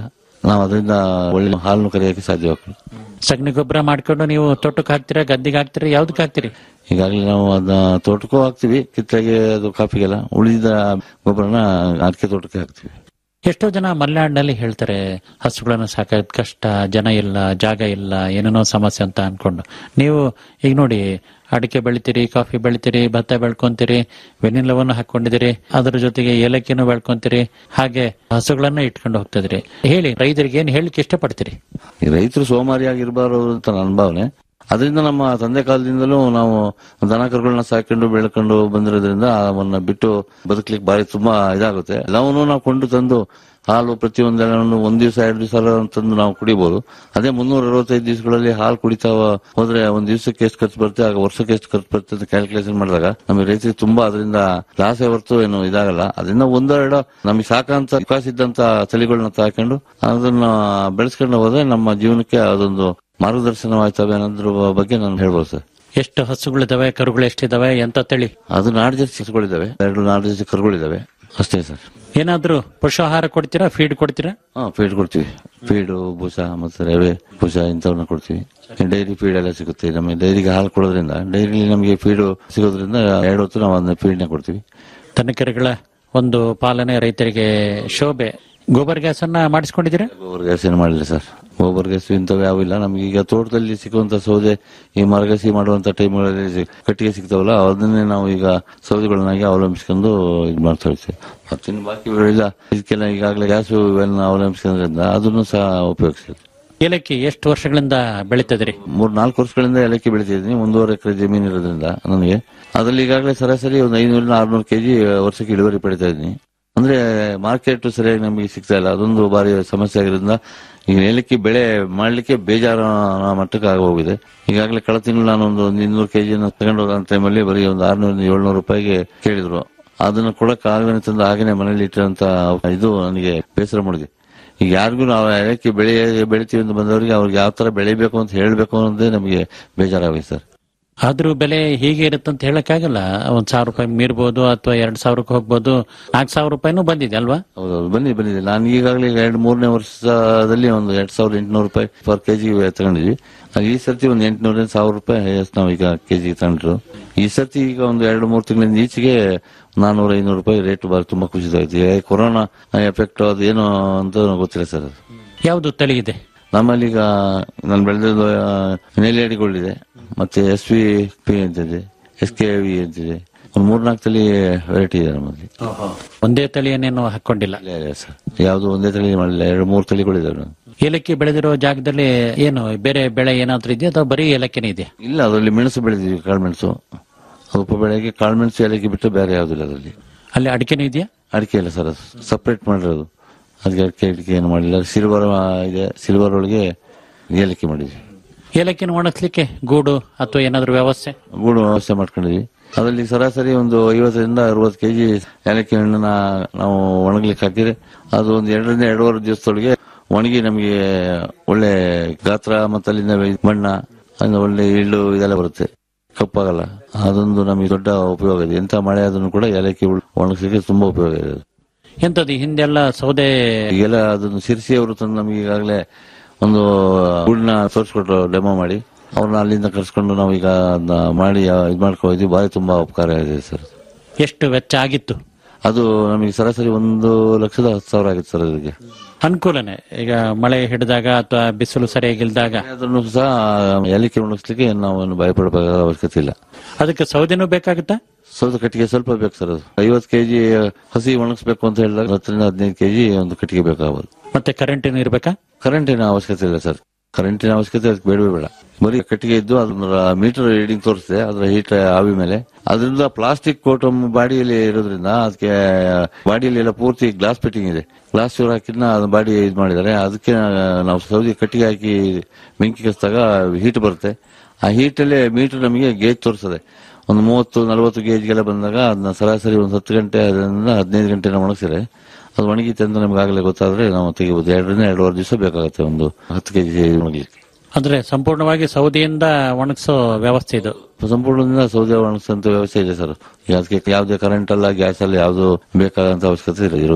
ನಾವು ಅದರಿಂದ ಒಳ್ಳೆ ಹಾಲನ್ನು ಕರೆಯೋಕೆ ಸಾಧ್ಯವಾಗ್ತದೆ ಸಗಣಿ ಗೊಬ್ಬರ ಮಾಡ್ಕೊಂಡು ನೀವು ತೋಟಕ್ಕೆ ಹಾಕ್ತೀರಾ ಗದ್ದೆಗೆ ಹಾಕ್ತೀರಾ ಯಾವ್ದಕ್ಕೆ ಹಾಕ್ತೀರಿ ಈಗಾಗಲೇ ನಾವು ಅದನ್ನ ತೋಟಕ್ಕೂ ಹಾಕ್ತಿವಿ ಕಿತ್ತಳೆಗೆ ಅದು ಕಾಫಿಗೆಲ್ಲ ಉಳಿದ ಗೊಬ್ಬರನ ಅಡಿಕೆ ತೋಟಕ್ಕೆ ಹಾಕ್ತಿವಿ ಎಷ್ಟೋ ಜನ ಮಲೆನಾಡಿನಲ್ಲಿ ಹೇಳ್ತಾರೆ ಹಸುಗಳನ್ನು ಸಾಕೋದ್ ಕಷ್ಟ ಜನ ಇಲ್ಲ ಜಾಗ ಇಲ್ಲ ಏನೇನೋ ಸಮಸ್ಯೆ ಅಂತ ಅನ್ಕೊಂಡು ನೀವು ಈಗ ನೋಡಿ ಅಡಿಕೆ ಬೆಳಿತೀರಿ ಕಾಫಿ ಬೆಳಿತೀರಿ ಭತ್ತ ಬೆಳ್ಕೊಂತೀರಿ ವೆನಿಲವನ್ನು ಹಾಕೊಂಡಿದ್ದೀರಿ ಅದರ ಜೊತೆಗೆ ಏಲಕ್ಕಿನೂ ಬೆಳ್ಕೊಂತೀರಿ ಹಾಗೆ ಹಸುಗಳನ್ನ ಇಟ್ಕೊಂಡು ಹೋಗ್ತಿದ್ರಿ ಹೇಳಿ ರೈತರಿಗೆ ಏನ್ ಹೇಳಿಕ್ಕೆ ಇಷ್ಟಪಡ್ತೀರಿ ಈ ರೈತರು ಸೋಮಾರಿಯಾಗಿರ್ಬಾರ್ದು ಅಂತ ನನ್ನ ಭಾವನೆ ಅದರಿಂದ ನಮ್ಮ ತಂದೆ ಕಾಲದಿಂದಲೂ ನಾವು ದನ ಕರುಗಳನ್ನ ಸಾಕೊಂಡು ಬೆಳ್ಕೊಂಡು ಬಂದಿರೋದ್ರಿಂದ ಅವನ್ನ ಬಿಟ್ಟು ಬದುಕಲಿಕ್ಕೆ ಬಾರಿ ತುಂಬಾ ಇದಾಗುತ್ತೆ ಎಲ್ಲವನ್ನೂ ನಾವು ಕೊಂಡು ತಂದು ಹಾಲು ಪ್ರತಿಯೊಂದೆಲ್ಲವನ್ನು ಒಂದ್ ದಿವಸ ಎರಡು ದಿವಸ ತಂದು ನಾವು ಕುಡಿಬಹುದು ಅದೇ ಮುನ್ನೂರ ಅರವತ್ತೈದು ದಿವಸಗಳಲ್ಲಿ ಹಾಲು ಕುಡಿತಾ ಹೋದ್ರೆ ಒಂದ್ ದಿವಸಕ್ಕೆ ಎಷ್ಟು ಖರ್ಚು ಬರುತ್ತೆ ಆಗ ವರ್ಷಕ್ಕೆ ಎಷ್ಟು ಖರ್ಚು ಬರುತ್ತೆ ಅಂತ ಕ್ಯಾಲ್ಕುಲೇಷನ್ ಮಾಡಿದಾಗ ನಮಗೆ ರೈತರಿಗೆ ತುಂಬಾ ಅದರಿಂದ ಲಾಸೇ ಹೊರತು ಏನು ಇದಾಗಲ್ಲ ಅದರಿಂದ ಒಂದೆರಡು ನಮಗೆ ಸಾಕಂತ ವಿಕಾಸ ಇದ್ದಂತ ತಳಿಗಳನ್ನ ತಾಕೊಂಡು ಅದನ್ನ ಬೆಳೆಸ್ಕೊಂಡು ಹೋದ್ರೆ ನಮ್ಮ ಜೀವನಕ್ಕೆ ಅದೊಂದು ಮಾರ್ಗದರ್ಶನವಾಯ್ತವೆ ಅನ್ನೋದ್ರ ಬಗ್ಗೆ ನಾನು ಹೇಳ್ಬೋದು ಸರ್ ಎಷ್ಟು ಹಸುಗಳಿದಾವೆ ಕರುಗಳು ಎಷ್ಟಿದಾವೆ ಎಂತ ತಳಿ ಅದು ನಾಡು ಜರ್ಸಿ ಹಸುಗಳಿದಾವೆ ಎರಡು ನಾಡು ಜರ್ಸಿ ಕರುಗಳಿದಾವೆ ಅಷ್ಟೇ ಸರ್ ಏನಾದ್ರೂ ಪಶುಹಾರ ಕೊಡ್ತೀರಾ ಫೀಡ್ ಕೊಡ್ತೀರಾ ಹಾ ಫೀಡ್ ಕೊಡ್ತೀವಿ ಫೀಡು ಬೂಸ ಮತ್ತೆ ರವೆ ಬೂಸ ಇಂಥವನ್ನ ಕೊಡ್ತೀವಿ ಡೈರಿ ಫೀಡ್ ಎಲ್ಲ ಸಿಗುತ್ತೆ ನಮಗೆ ಡೈರಿಗೆ ಹಾಲು ಕೊಡೋದ್ರಿಂದ ಡೈರಿಲಿ ನಮಗೆ ಫೀಡು ಸಿಗೋದ್ರಿಂದ ಎರಡು ಹೊತ್ತು ನಾವು ಅದನ್ನ ಫೀಡ್ನ ಕೊಡ್ತೀವಿ ತನಿಖರಿಗಳ ಒಂದು ಪಾಲನೆ ರೈತರಿಗೆ ಶೋಭೆ ಗೋಬರ್ ಗ್ಯಾಸ್ ಅನ್ನ ಮಾಡಿಸ್ಕೊಂಡಿದ್ದೀರಾ ಗೋಬರ್ ಗ್ಯಾಸ್ ಏನು ಮಾಡಿಲ್ಲ ಸರ್ ಗೋಬರ್ ಗ್ಯಾಸ್ ಇಂಥವು ಯಾವ ಇಲ್ಲ ನಮ್ಗೆ ಈಗ ತೋಟದಲ್ಲಿ ಸಿಕ್ಕುವಂತ ಸೌದೆ ಈ ಮರಗಸಿ ಮಾಡುವಂತ ಟೈಮ್ಗಳಲ್ಲಿ ಕಟ್ಟಿಗೆ ಸಿಗ್ತಾವಲ್ಲ ಅದನ್ನೇ ನಾವು ಈಗ ಸೌದೆಗಳನ್ನಾಗಿ ಅವಲಂಬಿಸ್ಕೊಂಡು ಇದು ಮಾಡ್ತಾ ಇರ್ತೀವಿ ಮತ್ತಿನ್ನು ಬಾಕಿ ಉಳಿದ ಇದಕ್ಕೆಲ್ಲ ಈಗಾಗಲೇ ಗ್ಯಾಸ್ ಇವೆಲ್ಲ ಅವಲಂಬಿಸ್ಕೊಂಡ್ರಿಂದ ಅದನ್ನು ಸಹ ಉಪಯೋಗಿಸ್ತೀವಿ ಏಲಕ್ಕಿ ಎಷ್ಟು ವರ್ಷಗಳಿಂದ ಬೆಳೀತದ್ರಿ ಮೂರ್ ನಾಲ್ಕು ವರ್ಷಗಳಿಂದ ಏಲಕ್ಕಿ ಬೆಳಿತಿದ್ದೀನಿ ಒಂದೂವರೆ ಎಕರೆ ಜಮೀನು ಇರೋದ್ರಿಂದ ನನಗೆ ಅದರಲ್ಲಿ ಈಗಾಗಲೇ ಸರಾಸರಿ ಒಂದು ಐನೂರಿಂದ ಆರ್ನೂರು ಕೆಜಿ ವರ್ಷಕ್ಕೆ ಇಳುವರಿ ಪಡಿತಾ ಇದ್ದೀನಿ ಅಂದ್ರೆ ಮಾರ್ಕೆಟ್ ಸರಿಯಾಗಿ ನಮಗೆ ಸಿಗ್ತಾ ಇಲ್ಲ ಅದೊಂದು ಬಾರಿ ಸಮಸ್ಯೆ ಆಗಿರೋದ್ರಿಂದ ಈಗ ಏಲಕ್ಕಿ ಬೆಳೆ ಮಾಡ್ಲಿಕ್ಕೆ ಬೇಜಾರ ಮಟ್ಟಕ್ಕೆ ಆಗೋಗಿದೆ ಈಗಾಗಲೇ ಕಳೆದ ತಿಂಗಳು ನಾನು ಒಂದು ಒಂದು ಇನ್ನೂರು ಕೆಜಿಯನ್ನು ತಗೊಂಡು ಹೋದ ಟೈಮಲ್ಲಿ ಬರೀ ಒಂದು ಆರ್ನೂರಿಂದ ಏಳ್ನೂರು ರೂಪಾಯಿಗೆ ಕೇಳಿದ್ರು ಅದನ್ನ ಕೊಡಕ್ ಆಗದೆ ತಂದು ಹಾಗೇನೆ ಮನೇಲಿ ಇಟ್ಟಿರಂತ ಇದು ನನಗೆ ಬೇಸರ ಮಾಡಿದೆ ಈಗ ಯಾರಿಗೂ ನಾವು ಏಲಕ್ಕಿ ಬೆಳೆ ಬೆಳಿತೀವಿ ಅಂತ ಬಂದವರಿಗೆ ಅವ್ರಿಗೆ ಯಾವ ತರ ಬೆಳಿಬೇಕು ಅಂತ ಹೇಳ್ಬೇಕು ಅನ್ನೋದೇ ನಮಗೆ ಬೇಜಾರಾಗಿದೆ ಸರ್ ಆದ್ರೂ ಬೆಲೆ ಹೀಗೆ ಇರುತ್ತೆ ಅಂತ ಹೇಳಕ್ಕಾಗಲ್ಲ ಒಂದ್ ಸಾವಿರ ರೂಪಾಯಿ ಮೀರ್ಬೋದು ಅಥವಾ ಎರಡ್ ಸಾವಿರಕ್ಕೆ ಹೋಗ್ಬೋದು ನಾಲ್ಕು ಸಾವಿರ ರೂಪಾಯಿನೂ ಬಂದಿದೆ ಅಲ್ವಾ ಹೌದೌದು ಬನ್ನಿ ಬಂದಿದೆ ನಾನು ಈಗಾಗಲೇ ಎರಡು ಮೂರನೇ ವರ್ಷದಲ್ಲಿ ಒಂದು ಎರಡ್ ಸಾವಿರದ ಎಂಟುನೂರು ರೂಪಾಯಿ ಪರ್ ಕೆಜಿ ತಗೊಂಡಿದ್ವಿ ಹಾಗೆ ಈ ಸರ್ತಿ ಒಂದು ಎಂಟುನೂರಿಂದ ಸಾವಿರ ರೂಪಾಯಿ ಹೈಯೆಸ್ಟ್ ನಾವು ಈಗ ಕೆಜಿ ತಗೊಂಡ್ರು ಈ ಸರ್ತಿ ಈಗ ಒಂದು ಎರಡು ಮೂರು ತಿಂಗಳಿಂದ ಈಚೆಗೆ ನಾನೂರ ಐನೂರು ರೂಪಾಯಿ ರೇಟ್ ಬಾರಿ ತುಂಬಾ ಖುಷಿ ಆಯ್ತು ಕೊರೋನಾ ಎಫೆಕ್ಟ್ ಅದು ಏನು ಅಂತ ಗೊತ್ತಿಲ್ಲ ಸರ್ ಅದು ಯಾವ್ದು ತಳಿ ಇದೆ ನಮ್ಮಲ್ಲಿ ಈಗ ನಾನು ಬೆಳೆದಿದ್ದು ನೆಲೆಯಡಿಗಳಿದೆ ಮತ್ತೆ ಎಸ್ ವಿ ಪಿ ಅಂತಿದೆ ಎಸ್ ಕೆ ವಿ ಅಂತಿದೆ ಒಂದು ಮೂರ್ನಾಲ್ಕು ತಳಿ ವೆರೈಟಿ ಇದೆ ನಮ್ಮಲ್ಲಿ ಒಂದೇ ತಳಿಯನ್ನೇನು ಹಾಕೊಂಡಿಲ್ಲ ಇಲ್ಲ, ಇಲ್ಲ ಸರ್ ಯಾವುದು ಒಂದೇ ತಳಿ ಮಾಡಿಲ್ಲ ಎರಡು ಮೂರು ತಳಿಗಳಿದಾವೆ ನಾನು ಏಲಕ್ಕಿ ಬೆಳೆದಿರೋ ಜಾಗದಲ್ಲಿ ಏನು ಬೇರೆ ಬೆಳೆ ಏನಾದ್ರೂ ಇದೆಯಾ ಅಥವಾ ಬರೀ ಏಲಕ್ಕಿನೇ ಇದೆ ಇಲ್ಲ ಅದರಲ್ಲಿ ಮೆಣಸು ಬೆಳೆದಿದ್ವಿ ಕಾಳುಮೆಣಸು ಅದು ಉಪ ಬೆಳೆಗೆ ಕಾಳುಮೆಣಸು ಏಲಕ್ಕಿ ಬಿಟ್ಟು ಬೇರೆ ಯಾವುದಿಲ್ಲ ಅದರಲ್ಲಿ ಅಲ್ಲಿ ಅಡಿಕೆನೂ ಇದೆಯಾ ಅಡಿಕೆ ಇಲ್ಲ ಸರ್ ಸಪ್ರೇಟ್ ಮಾಡಿರೋದು ಅದಕ್ಕೆ ಅಡಿಕೆ ಅಡಿಕೆ ಏನು ಮಾಡಿಲ್ಲ ಸಿಲ್ವರ್ ಇದೆ ಸಿಲ್ವರ್ ಒಳಗೆ ಏಲಕ್ಕಿ ಮಾಡಿದ್ವಿ ಏಲಕ್ಕಿನ ಒಣಗಿಸ್ಲಿಕ್ಕೆ ಗೂಡು ಅಥವಾ ಏನಾದ್ರೂ ವ್ಯವಸ್ಥೆ ಗೂಡು ವ್ಯವಸ್ಥೆ ಮಾಡ್ಕೊಂಡಿದ್ವಿ ಅದರಲ್ಲಿ ಸರಾಸರಿ ಒಂದು ಐವತ್ತರಿಂದ ಅರವತ್ತು ಕೆಜಿ ಏಲಕ್ಕಿ ಹಣ್ಣನ್ನ ನಾವು ಒಣಗ್ಲಿಕ್ಕೆ ಹಾಕಿದ್ರೆ ಅದು ಒಂದು ಎರಡರಿಂದ ಎರಡೂವರೆ ದಿವಸದೊಳಗೆ ಒಣಗಿ ನಮಗೆ ಒಳ್ಳೆ ಗಾತ್ರ ಮತ್ತು ಅಲ್ಲಿಂದ ಬಣ್ಣ ಅಲ್ಲಿಂದ ಒಳ್ಳೆ ಇಳ್ಳು ಇದೆಲ್ಲ ಬರುತ್ತೆ ಕಪ್ಪಾಗಲ್ಲ ಅದೊಂದು ನಮಗೆ ದೊಡ್ಡ ಉಪಯೋಗ ಇದೆ ಎಂತ ಮಳೆ ಆದ್ರೂ ಕೂಡ ಏಲಕ್ಕಿ ಒಣಗಿಸ್ಲಿಕ್ಕೆ ತುಂಬಾ ಉಪಯೋಗ ಇದೆ ಎಂತದ್ದು ಹಿಂದೆಲ್ಲ ಸೌದೆ ಈಗೆಲ್ಲ ಅದನ್ನು ಸಿರ್ಸಿ ಅವರು ತಂದು ನಮಗೆ ಈಗಾಗಲೇ ಒಂದು ಗೂಡನ್ನ ತೋರಿಸ್ಕೊಟ್ರು ಡೆಮೋ ಮಾಡಿ ಅವ್ರನ್ನ ಅಲ್ಲಿಂದ ಕರ್ಸ್ಕೊಂಡು ನಾವು ಈಗ ಅದನ್ನ ಮಾಡಿ ಇದು ಮಾಡ್ಕೊಂಡಿದ್ವಿ ಬಾರಿ ತುಂಬಾ ಉಪಕಾರ ಇದೆ ಸರ್ ಎಷ್ಟು ವೆಚ್ಚ ಆಗಿತ್ತು ಅದು ನಮಗೆ ಸರಾಸರಿ ಒಂದು ಲಕ್ಷದ ಹತ್ತು ಸಾವಿರ ಆಗಿತ್ತು ಸರ್ ಅದಕ್ಕೆ ಅನುಕೂಲನೇ ಈಗ ಮಳೆ ಹಿಡಿದಾಗ ಅಥವಾ ಬಿಸಿಲು ಸರಿಯಾಗಿಲ್ದಾಗ ಅದನ್ನು ಸಹ ಏಲಕ್ಕಿ ಒಣಗಿಸ್ಲಿಕ್ಕೆ ನಾವು ಏನು ಭಯಪಡಬೇಕಾದ ಅವಶ್ಯಕತೆ ಇಲ್ಲ ಅದಕ್ಕೆ ಸೌದೆನೂ ಬೇಕಾಗುತ್ತಾ ಸೌದೆ ಕಟ್ಟಿಗೆ ಸ್ವಲ್ಪ ಬೇಕು ಸರ್ ಅದು ಐವತ್ತು ಕೆಜಿ ಹಸಿ ಒಣಗಿಸ್ಬೇಕು ಅಂತ ಹೇಳಿದಾಗ ಹತ್ತರಿಂದ ಹದಿನೈದು ಕೆಜಿ ಒಂದು ಕಟ್ಟಿಗೆ ಬೇಕಾಗಬಹುದು ಮತ್ತೆ ಕರೆಂಟ್ ಇರ್ಬೇಕಾ ಕರೆಂಟಿನ ಅವಶ್ಯಕತೆ ಇಲ್ಲ ಸರ್ ಕರೆಂಟಿನ ಅವಶ್ಯಕತೆ ಅದಕ್ಕೆ ಬೇಡವೇ ಬೇಡ ಬರೀ ಕಟ್ಟಿಗೆ ಇದ್ದು ಅದನ್ನ ಮೀಟರ್ ರೀಡಿಂಗ್ ತೋರಿಸುತ್ತೆ ಅದರ ಹೀಟ್ ಆವಿ ಮೇಲೆ ಅದರಿಂದ ಪ್ಲಾಸ್ಟಿಕ್ ಕೋಟ್ ಬಾಡಿಯಲ್ಲಿ ಇರೋದ್ರಿಂದ ಅದಕ್ಕೆ ಬಾಡಿಯಲ್ಲಿ ಎಲ್ಲ ಪೂರ್ತಿ ಗ್ಲಾಸ್ ಫಿಟ್ಟಿಂಗ್ ಇದೆ ಗ್ಲಾಸ್ ಚೂರ್ ಹಾಕಿದ್ನ ಅದು ಬಾಡಿ ಇದು ಮಾಡಿದ್ದಾರೆ ಅದಕ್ಕೆ ನಾವು ಸೌದಿ ಕಟ್ಟಿಗೆ ಹಾಕಿ ಬೆಂಕಿ ಕಸಿದಾಗ ಹೀಟ್ ಬರುತ್ತೆ ಆ ಹೀಟಲ್ಲೇ ಮೀಟರ್ ನಮಗೆ ಗೇಜ್ ತೋರಿಸ್ತದೆ ಒಂದು ಮೂವತ್ತು ನಲವತ್ತು ಗೇಜ್ಗೆಲ್ಲ ಬಂದಾಗ ಅದನ್ನ ಸರಾಸರಿ ಒಂದು ಹತ್ತು ಗಂಟೆ ಅದರಿಂದ ಹದಿನೈದು ಗಂಟೆ ಒಣಗಿಸಿದ್ರೆ ಅದು ಒಣಗಿತೆ ಅಂತ ನಮ್ಗೆ ಆಗಲೇ ಗೊತ್ತಾದ್ರೆ ನಾವು ತೆಗಿಬಹುದು ಎರಡರಿಂದ ಎರಡೂವರೆ ದಿವಸ ಬೇಕಾಗುತ್ತೆ ಒಂದು ಹತ್ತು ಕೆಜಿ ಒಣಗಲಿಕ್ಕೆ ಅಂದ್ರೆ ಸಂಪೂರ್ಣವಾಗಿ ಸೌದೆಯಿಂದ ಒಣಗಿಸೋ ವ್ಯವಸ್ಥೆ ಇದು ಸಂಪೂರ್ಣದಿಂದ ಸೌದೆ ಒಣಗಿಸಂತ ವ್ಯವಸ್ಥೆ ಇದೆ ಸರ್ ಈಗ ಅದಕ್ಕೆ ಯಾವುದೇ ಕರೆಂಟ್ ಅಲ್ಲ ಗ್ಯಾಸ್ ಅಲ್ಲ ಯಾವುದು ಬೇಕಾದಂತ ಅವಶ್ಯಕತೆ ಇಲ್ಲ ಇರುವುದಿಲ್ಲ